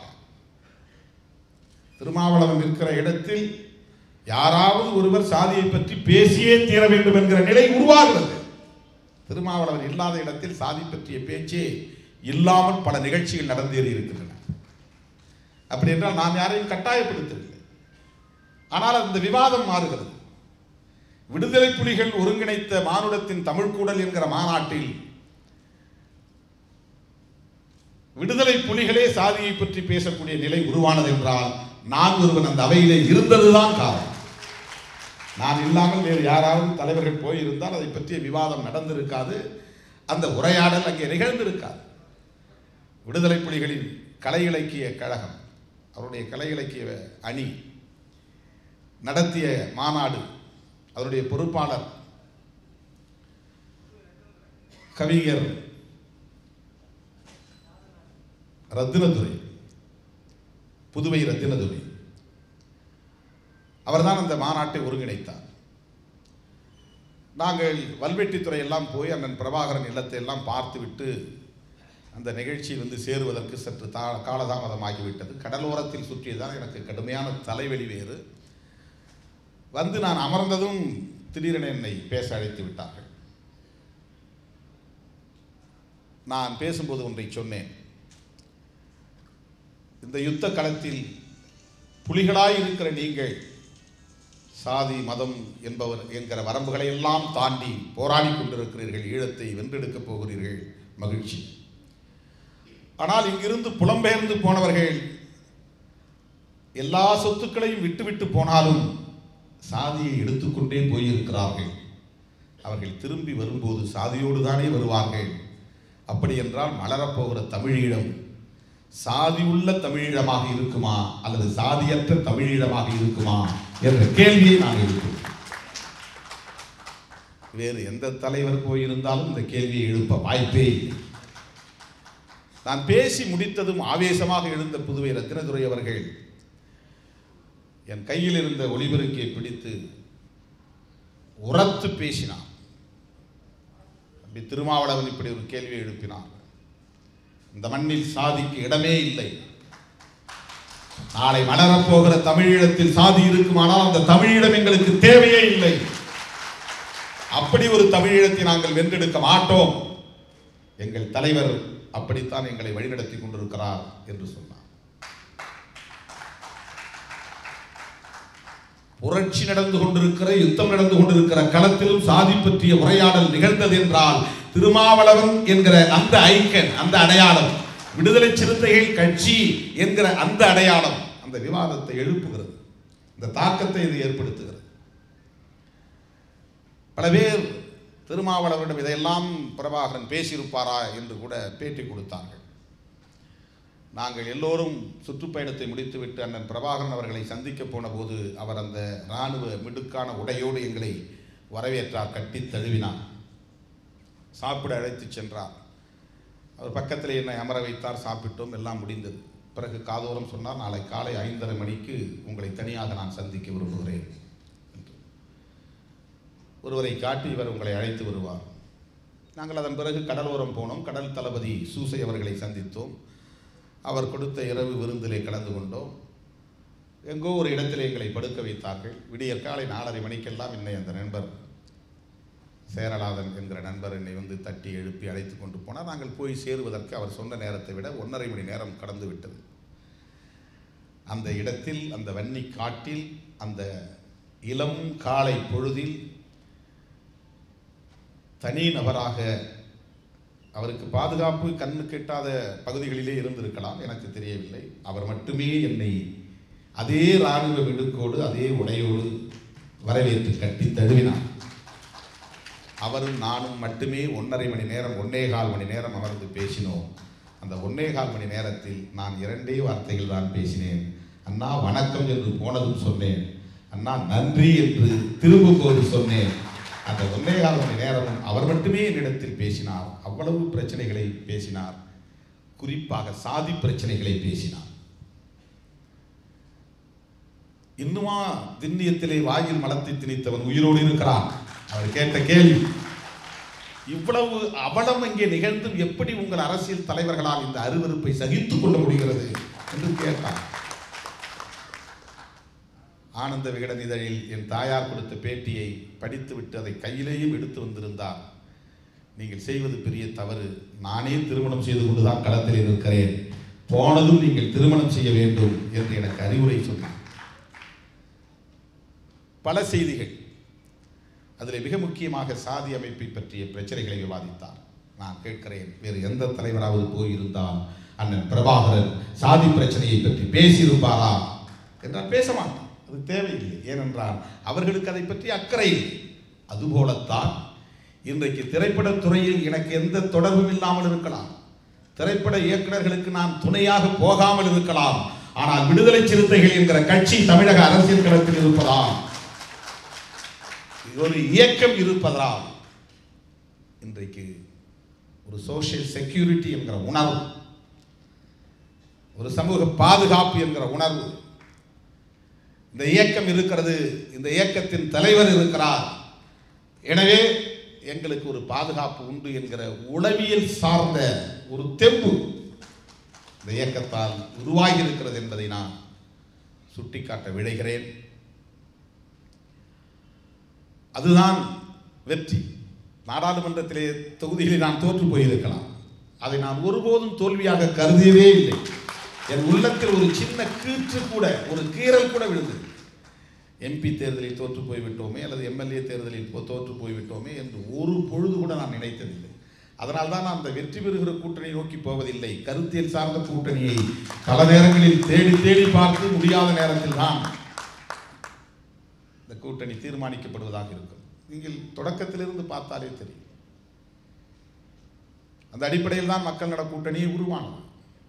S1: திருமாவளவன் இருக்கிற இடத்தில் யாராவது ஒருவர் சாதியை பற்றி பேசியே தீர வேண்டும் என்கிற நிலை உருவாகிறது திருமாவளவன் இல்லாத இடத்தில் சாதி பற்றிய பேச்சே இல்லாமல் பல நிகழ்ச்சிகள் நடந்தேறி இருக்கின்றன அப்படி என்றால் நாம் யாரையும் கட்டாயப்படுத்தவில்லை ஆனால் அந்த விவாதம் மாறுகிறது விடுதலை புலிகள் ஒருங்கிணைத்த மானுடத்தின் தமிழ்கூடல் என்கிற மாநாட்டில் விடுதலை புலிகளே சாதியை பற்றி பேசக்கூடிய நிலை உருவானது என்றால் நான் ஒருவன் அந்த அவையிலே இருந்ததுதான் காரணம் நான் இல்லாமல் வேறு யாராவது தலைவர்கள் போயிருந்தால் அதை பற்றிய விவாதம் நடந்திருக்காது அந்த உரையாடல் அங்கே நிகழ்ந்திருக்காது விடுதலை புலிகளின் கலை இலக்கிய கழகம் அவருடைய கலை இலக்கிய அணி நடத்திய மாநாடு அதனுடைய பொறுப்பாளர் கவிஞர் ரத்தினதுரை புதுவை ரத்தினதுரை அவர்தான் அந்த மாநாட்டை ஒருங்கிணைத்தார் நாங்கள் வல்வெட்டித்துறை எல்லாம் போய் அண்ணன் பிரபாகரன் இல்லத்தை எல்லாம் பார்த்துவிட்டு அந்த நிகழ்ச்சி வந்து சேருவதற்கு சற்று தா காலதாமதமாகிவிட்டது கடலோரத்தில் சுற்றியதான் எனக்கு கடுமையான தலைவலி வேறு வந்து நான் அமர்ந்ததும் திடீரென என்னை பேச அழைத்து விட்டார்கள் நான் பேசும்போது ஒன்றை சொன்னேன் இந்த யுத்த களத்தில் புலிகளாய் இருக்கிற நீங்கள் சாதி மதம் என்பவர் என்கிற வரம்புகளை எல்லாம் தாண்டி போராடி கொண்டிருக்கிறீர்கள் ஈழத்தை வென்றெடுக்கப் போகிறீர்கள் மகிழ்ச்சி ஆனால் இங்கிருந்து புலம்பெயர்ந்து போனவர்கள் எல்லா சொத்துக்களையும் விட்டுவிட்டு போனாலும் சாதியை எடுத்துக்கொண்டே போயிருக்கிறார்கள் அவர்கள் திரும்பி வரும்போது சாதியோடு தானே வருவார்கள் அப்படி என்றால் மலரப்போகிற தமிழீழம் சாதி உள்ள தமிழீழமாக இருக்குமா அல்லது சாதியற்ற தமிழீழமாக இருக்குமா என்ற கேள்வியை நான் எழுப்பும் வேறு எந்த தலைவர் போயிருந்தாலும் இந்த கேள்வியை எழுப்ப வாய்ப்பே இல்லை நான் பேசி முடித்ததும் ஆவேசமாக எழுந்த புதுவை ரத்தினதுரை அவர்கள் என் கையில் இருந்த ஒளிபெருக்கியை பிடித்து உரத்து பேசினார் தம்பி திருமாவளவன் இப்படி ஒரு கேள்வியை எழுப்பினார் இந்த மண்ணில் சாதிக்கு இடமே இல்லை நாளை மலரப்போகிற தமிழீழத்தில் சாதி இருக்குமானால் அந்த தமிழீழம் எங்களுக்கு தேவையே இல்லை அப்படி ஒரு தமிழீழத்தை நாங்கள் வென்றெடுக்க மாட்டோம் எங்கள் தலைவர் அப்படித்தான் எங்களை வழிநடத்தி கொண்டிருக்கிறார் என்று சொன்னார் புரட்சி நடந்து கொண்டிருக்கிற யுத்தம் நடந்து கொண்டிருக்கிற களத்திலும் சாதி பற்றிய உரையாடல் நிகழ்ந்தது என்றால் திருமாவளவன் என்கிற அந்த ஐக்கன் அந்த அடையாளம் விடுதலை சிறுத்தைகள் கட்சி என்கிற அந்த அடையாளம் அந்த விவாதத்தை எழுப்புகிறது இந்த தாக்கத்தை இது ஏற்படுத்துகிறது பல பேர் திருமாவளவனிடம் இதையெல்லாம் பிரபாகரன் பேசியிருப்பாரா என்று கூட பேட்டி கொடுத்தார்கள் நாங்கள் எல்லோரும் சுற்றுப்பயணத்தை முடித்துவிட்டு அண்ணன் பிரபாகரன் அவர்களை சந்திக்க போன போது அவர் அந்த இராணுவ மிடுக்கான உடையோடு எங்களை வரவேற்றார் கட்டி தழுவினார் சாப்பிட அழைத்துச் சென்றார் அவர் பக்கத்தில் என்னை அமர வைத்தார் சாப்பிட்டோம் எல்லாம் முடிந்தது பிறகு காதோரம் சொன்னார் நாளை காலை ஐந்தரை மணிக்கு உங்களை தனியாக நான் சந்திக்க விரும்புகிறேன் என்று. ஒருவரை காட்டி இவர் உங்களை அழைத்து வருவார் நாங்கள் அதன் பிறகு கடலோரம் போனோம் கடல் தளபதி சூசை அவர்களை சந்தித்தோம் அவர் கொடுத்த இரவு விருந்திலே கலந்து கொண்டோம் எங்கோ ஒரு இடத்திலே எங்களை படுக்க வைத்தார்கள் விடியற் காலை நாலரை மணிக்கெல்லாம் என்னை அந்த நண்பர் சேரலாதன் என்கிற நண்பர் என்னை வந்து தட்டி எழுப்பி அழைத்து கொண்டு போனார் நாங்கள் போய் சேருவதற்கு அவர் சொன்ன நேரத்தை விட ஒன்றரை மணி நேரம் கடந்து விட்டது அந்த இடத்தில் அந்த வன்னி காட்டில் அந்த இளம் காலை பொழுதில் தனி நபராக அவருக்கு பாதுகாப்பு கண்ணு கெட்டாத பகுதிகளிலே இருந்திருக்கலாம் எனக்கு தெரியவில்லை அவர் மட்டுமே என்னை அதே இராணுவ மிடுக்கோடு அதே உடையோடு வரவேற்று கட்டி தழுவினார் அவரும் நானும் மட்டுமே ஒன்றரை மணி நேரம் ஒன்னே கால் மணி நேரம் அமர்ந்து பேசினோம் அந்த ஒன்னே கால் மணி நேரத்தில் நான் இரண்டே வார்த்தைகள் தான் பேசினேன் அண்ணா வணக்கம் என்று போனதும் சொன்னேன் அண்ணா நன்றி என்று திரும்பும்போது சொன்னேன் அந்த ஒன்னே கால் மணி நேரமும் அவர் மட்டுமே என்னிடத்தில் பேசினார் அவ்வளவு பிரச்சனைகளை பேசினார் குறிப்பாக சாதி பிரச்சனைகளை பேசினார் இன்னுமா திண்ணியத்திலே வாயில் மலத்தை திணித்தவன் உயிரோடு இருக்கிறான் அவர் கேட்ட கேள்வி இவ்வளவு அவலம் இங்கே நிகழ்ந்தும் எப்படி உங்கள் அரசியல் தலைவர்களால் இந்த அருவருப்பை சகித்துக் கொள்ள முடிகிறது என்று கேட்டார் ஆனந்த விகடன் இதழில் என் தாயார் கொடுத்த பேட்டியை படித்துவிட்டு அதை கையிலேயும் எடுத்து வந்திருந்தார் நீங்கள் செய்வது பெரிய தவறு நானே திருமணம் செய்து கொண்டுதான் களத்தில் இருக்கிறேன் போனதும் நீங்கள் திருமணம் செய்ய வேண்டும் என்று எனக்கு அறிவுரை சொன்னார் பல செய்திகள் அதில் மிக முக்கியமாக சாதி அமைப்பை பற்றிய பிரச்சனைகளை விவாதித்தார் நான் கேட்கிறேன் வேறு எந்த தலைவராவது போயிருந்தால் அண்ணன் பிரபாகரன் சாதி பிரச்சனையை பற்றி பேசியிருப்பாரா என்றால் பேச மாட்டான் அது தேவையில்லை ஏனென்றால் அவர்களுக்கு அதை பற்றி அக்கறை இல்லை அதுபோலத்தான் இன்றைக்கு திரைப்படத் துறையில் எனக்கு எந்த தொடர்பும் இல்லாமல் இருக்கலாம் திரைப்பட இயக்குநர்களுக்கு நான் துணையாக போகாமல் இருக்கலாம் ஆனால் விடுதலை சிறுத்தைகள் என்கிற கட்சி தமிழக அரசியல் களத்தில் இருப்பதால் இது ஒரு இயக்கம் இருப்பதால் இன்றைக்கு ஒரு சோஷியல் செக்யூரிட்டி என்கிற உணர்வு ஒரு சமூக பாதுகாப்பு என்கிற உணர்வு இந்த இயக்கம் இருக்கிறது இந்த இயக்கத்தின் தலைவர் இருக்கிறார் எனவே எங்களுக்கு ஒரு பாதுகாப்பு உண்டு என்கிற உளவியல் சார்ந்த ஒரு தெம்பு இந்த இயக்கத்தால் உருவாகி இருக்கிறது என்பதை நான் சுட்டிக்காட்ட விழைகிறேன் அதுதான் வெற்றி நாடாளுமன்றத்திலே தொகுதியிலே நான் தோற்று போயிருக்கலாம் அதை நான் ஒருபோதும் தோல்வியாக கருதியவே இல்லை என் உள்ளத்தில் ஒரு சின்ன கீற்று கூட ஒரு கீறல் கூட விழுந்தது எம்பி தேர்தலில் தோற்று போய்விட்டோமே அல்லது எம்எல்ஏ தேர்தலில் போ- தோற்று போய்விட்டோமே என்று ஒரு பொழுது கூட நான் நினைத்ததில்லை அதனால் தான் நான் அந்த வெற்றி பெறுகிற கூட்டணி நோக்கி போவதில்லை கருத்தியல் சார்ந்த கூட்டணியை பல நேரங்களில் தேடி தேடி பார்த்து முடியாத நேரத்தில் தான் இந்த கூட்டணி தீர்மானிக்கப்படுவதாக இருக்கும் நீங்கள் தொடக்கத்திலிருந்து பார்த்தாலே தெரியும் அந்த அடிப்படையில் தான் மக்கள் நல கூட்டணி உருவானது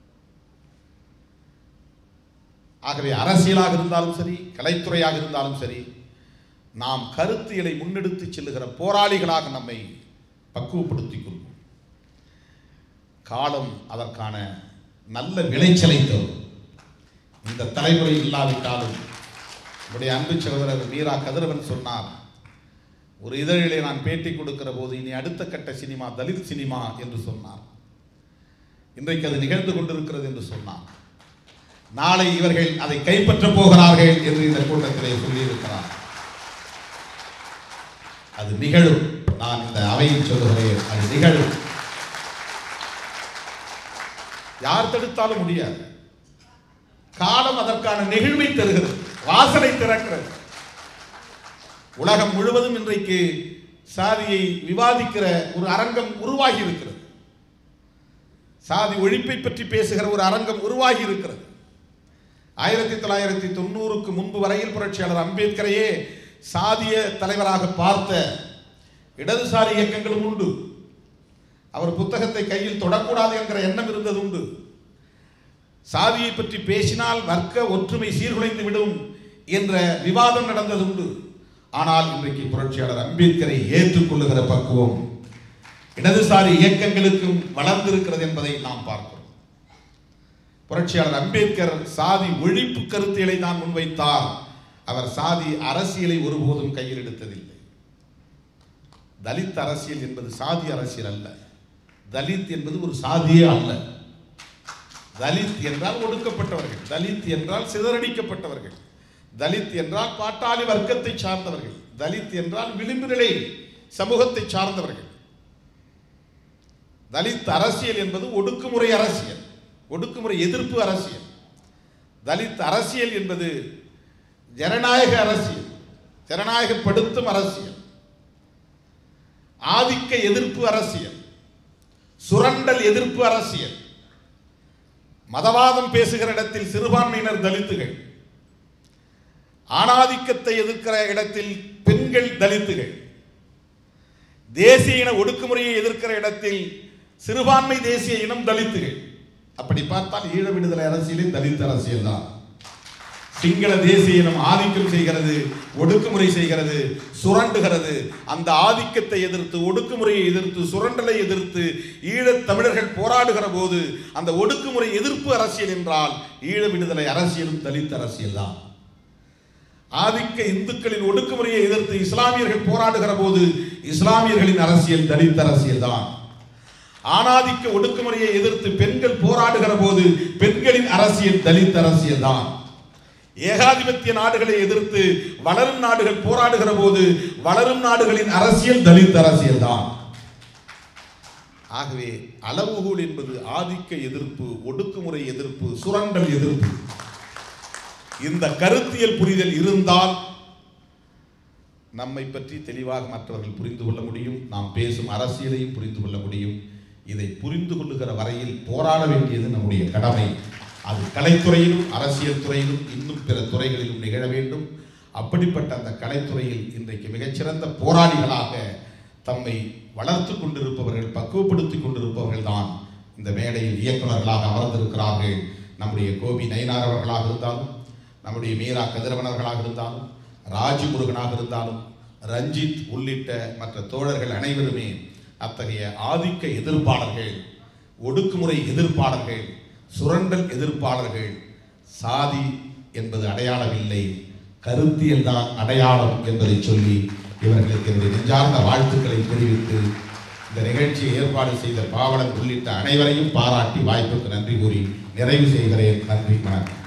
S1: ஆகவே அரசியலாக இருந்தாலும் சரி கலைத்துறையாக இருந்தாலும் சரி நாம் கருத்தியலை முன்னெடுத்து செல்லுகிற போராளிகளாக நம்மை பக்குவப்படுத்திக் கொள்வோம் காலம் அதற்கான நல்ல விளைச்சலை தரும் இந்த தலைமுறை இல்லாவிட்டாலும் நம்முடைய அன்பு சகோதரர் வீரா கதிரவன் சொன்னார் ஒரு இதழிலே நான் பேட்டி கொடுக்கிற போது இனி அடுத்த கட்ட சினிமா தலித் சினிமா என்று சொன்னார் இன்றைக்கு அது நிகழ்ந்து கொண்டிருக்கிறது என்று சொன்னார் நாளை இவர்கள் அதை கைப்பற்றப் போகிறார்கள் என்று இந்த கூட்டத்திலே சொல்லியிருக்கிறார் அது நிகழும் நான் இந்த அவையில் சொல்லுகிறேன் அது நிகழும் யார் தடுத்தாலும் முடியாது காலம் அதற்கான நெகிழ்வை தருகிறது வாசனை திறக்கிறது உலகம் முழுவதும் இன்றைக்கு சாதியை விவாதிக்கிற ஒரு அரங்கம் உருவாகி இருக்கிறது சாதி ஒழிப்பை பற்றி பேசுகிற ஒரு அரங்கம் உருவாகி இருக்கிறது ஆயிரத்தி தொள்ளாயிரத்தி தொண்ணூறுக்கு முன்பு வரையில் புரட்சியாளர் அம்பேத்கரையே சாதிய தலைவராக பார்த்த இடதுசாரி இயக்கங்களும் உண்டு அவர் புத்தகத்தை கையில் தொடக்கூடாது என்கிற எண்ணம் இருந்தது உண்டு சாதியை பற்றி பேசினால் வர்க்க ஒற்றுமை சீர்குலைந்து விடும் என்ற விவாதம் நடந்தது உண்டு ஆனால் இன்றைக்கு புரட்சியாளர் அம்பேத்கரை ஏற்றுக்கொள்ளுகிற பக்குவம் இடதுசாரி இயக்கங்களுக்கும் வளர்ந்திருக்கிறது என்பதை நாம் பார்க்கிறோம் புரட்சியாளர் அம்பேத்கர் சாதி ஒழிப்பு கருத்தியலை தான் முன்வைத்தார் அவர் சாதி அரசியலை ஒருபோதும் கையில் எடுத்ததில்லை தலித் அரசியல் என்பது சாதி அரசியல் அல்ல தலித் என்பது ஒரு சாதியே அல்ல தலித் என்றால் ஒடுக்கப்பட்டவர்கள் தலித் என்றால் சிதறடிக்கப்பட்டவர்கள் தலித் என்றால் பாட்டாளி வர்க்கத்தை சார்ந்தவர்கள் தலித் என்றால் விளிம்பு நிலை சமூகத்தை சார்ந்தவர்கள் தலித் அரசியல் என்பது ஒடுக்குமுறை அரசியல் ஒடுக்குமுறை எதிர்ப்பு அரசியல் தலித் அரசியல் என்பது ஜனநாயக அரசியல் ஜனநாயகப்படுத்தும் அரசியல் ஆதிக்க எதிர்ப்பு அரசியல் சுரண்டல் எதிர்ப்பு அரசியல் மதவாதம் பேசுகிற இடத்தில் சிறுபான்மையினர் தலித்துகள் ஆணாதிக்கத்தை எதிர்க்கிற இடத்தில் பெண்கள் தலித்துகள் தேசிய இன ஒடுக்குமுறையை எதிர்க்கிற இடத்தில் சிறுபான்மை தேசிய இனம் தலித்துகள் அப்படி பார்த்தால் ஈழ விடுதலை அரசியலே தலித் அரசியல் தான் சிங்கள தேசிய இனம் ஆதிக்கம் செய்கிறது ஒடுக்குமுறை செய்கிறது சுரண்டுகிறது அந்த ஆதிக்கத்தை எதிர்த்து ஒடுக்குமுறையை எதிர்த்து சுரண்டலை எதிர்த்து ஈழத் தமிழர்கள் போராடுகிற போது அந்த ஒடுக்குமுறை எதிர்ப்பு அரசியல் என்றால் ஈழ விடுதலை அரசியலும் தலித் அரசியல் தான் ஆதிக்க இந்துக்களின் ஒடுக்குமுறையை எதிர்த்து இஸ்லாமியர்கள் போராடுகிற போது இஸ்லாமியர்களின் அரசியல் தலித் அரசியல் தான் ஆணாதிக்க ஒடுக்குமுறையை எதிர்த்து பெண்கள் போராடுகிற போது பெண்களின் அரசியல் தலித் அரசியல் தான் ஏகாதிபத்திய நாடுகளை எதிர்த்து வளரும் நாடுகள் போராடுகிற போது வளரும் நாடுகளின் அரசியல் தலித் அரசியல் தான் ஆகவே அளவுகோல் என்பது ஆதிக்க எதிர்ப்பு ஒடுக்குமுறை எதிர்ப்பு சுரண்டல் எதிர்ப்பு இந்த கருத்தியல் புரிதல் இருந்தால் நம்மை பற்றி தெளிவாக மற்றவர்கள் புரிந்து கொள்ள முடியும் நாம் பேசும் அரசியலையும் புரிந்து கொள்ள முடியும் இதை புரிந்து கொள்ளுகிற வரையில் போராட வேண்டியது நம்முடைய கடமை அது கலைத்துறையிலும் அரசியல் துறையிலும் இன்னும் பிற துறைகளிலும் நிகழ வேண்டும் அப்படிப்பட்ட அந்த கலைத்துறையில் இன்றைக்கு மிகச்சிறந்த போராளிகளாக தம்மை வளர்த்து கொண்டிருப்பவர்கள் பக்குவப்படுத்தி கொண்டிருப்பவர்கள் தான் இந்த மேடையில் இயக்குநர்களாக அமர்ந்திருக்கிறார்கள் நம்முடைய கோபி நயினார் அவர்களாக இருந்தாலும் நம்முடைய மீரா கதிரவன் அவர்களாக இருந்தாலும் ராஜமுருகனாக இருந்தாலும் ரஞ்சித் உள்ளிட்ட மற்ற தோழர்கள் அனைவருமே அத்தகைய ஆதிக்க எதிர்ப்பாளர்கள் ஒடுக்குமுறை எதிர்ப்பாளர்கள் சுரண்டல் எதிர்ப்பாளர்கள் சாதி என்பது அடையாளம் இல்லை கருத்தியல் தான் அடையாளம் என்பதை சொல்லி இவர்களுக்கு என்னுடைய நெஞ்சார்ந்த வாழ்த்துக்களை தெரிவித்து இந்த நிகழ்ச்சியை ஏற்பாடு செய்த பாவலன் உள்ளிட்ட அனைவரையும் பாராட்டி வாய்ப்புக்கு நன்றி கூறி நிறைவு செய்கிறேன் நன்றி வணக்கம்